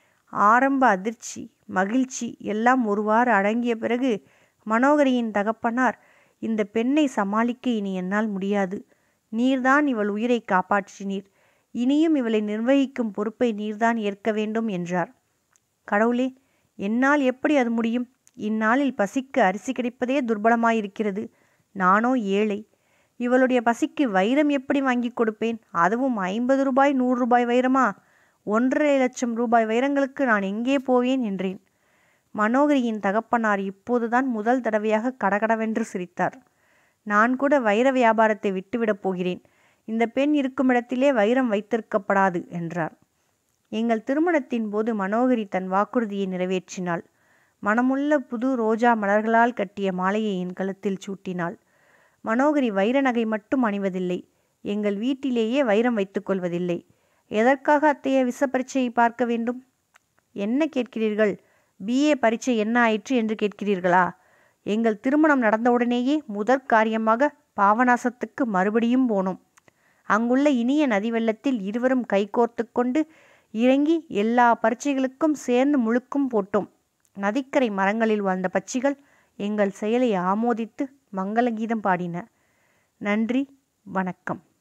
ஆரம்ப அதிர்ச்சி மகிழ்ச்சி எல்லாம் ஒருவாறு அடங்கிய பிறகு மனோகரியின் தகப்பனார் இந்த பெண்ணை சமாளிக்க இனி என்னால் முடியாது நீர்தான் இவள் உயிரை காப்பாற்றினீர் இனியும் இவளை நிர்வகிக்கும் பொறுப்பை நீர்தான் ஏற்க வேண்டும் என்றார் கடவுளே என்னால் எப்படி அது முடியும் இந்நாளில் பசிக்கு அரிசி கிடைப்பதே துர்பலமாயிருக்கிறது நானோ ஏழை இவளுடைய பசிக்கு வைரம் எப்படி வாங்கி கொடுப்பேன் அதுவும் ஐம்பது ரூபாய் நூறு ரூபாய் வைரமா ஒன்றரை லட்சம் ரூபாய் வைரங்களுக்கு நான் எங்கே போவேன் என்றேன் மனோகரியின் தகப்பனார் இப்போதுதான் முதல் தடவையாக கடகடவென்று சிரித்தார் நான் கூட வைர வியாபாரத்தை விட்டுவிடப் போகிறேன் இந்த பெண் இருக்கும் இடத்திலே வைரம் வைத்திருக்கப்படாது என்றார் எங்கள் திருமணத்தின் போது மனோகரி தன் வாக்குறுதியை நிறைவேற்றினாள் மனமுள்ள புது ரோஜா மலர்களால் கட்டிய மாலையை என் கழுத்தில் சூட்டினாள் மனோகரி வைர நகை மட்டும் அணிவதில்லை எங்கள் வீட்டிலேயே வைரம் வைத்துக்கொள்வதில்லை எதற்காக அத்தைய விச பரீட்சையை பார்க்க வேண்டும் என்ன கேட்கிறீர்கள் பிஏ பரீட்சை என்ன ஆயிற்று என்று கேட்கிறீர்களா எங்கள் திருமணம் நடந்தவுடனேயே முதற் காரியமாக பாவநாசத்துக்கு மறுபடியும் போனோம் அங்குள்ள இனிய நதி வெள்ளத்தில் இருவரும் கைகோர்த்து கொண்டு இறங்கி எல்லா பரீட்சைகளுக்கும் சேர்ந்து முழுக்கும் போட்டோம் நதிக்கரை மரங்களில் வாழ்ந்த பட்சிகள் எங்கள் செயலை ஆமோதித்து மங்களகீதம் பாடின நன்றி வணக்கம்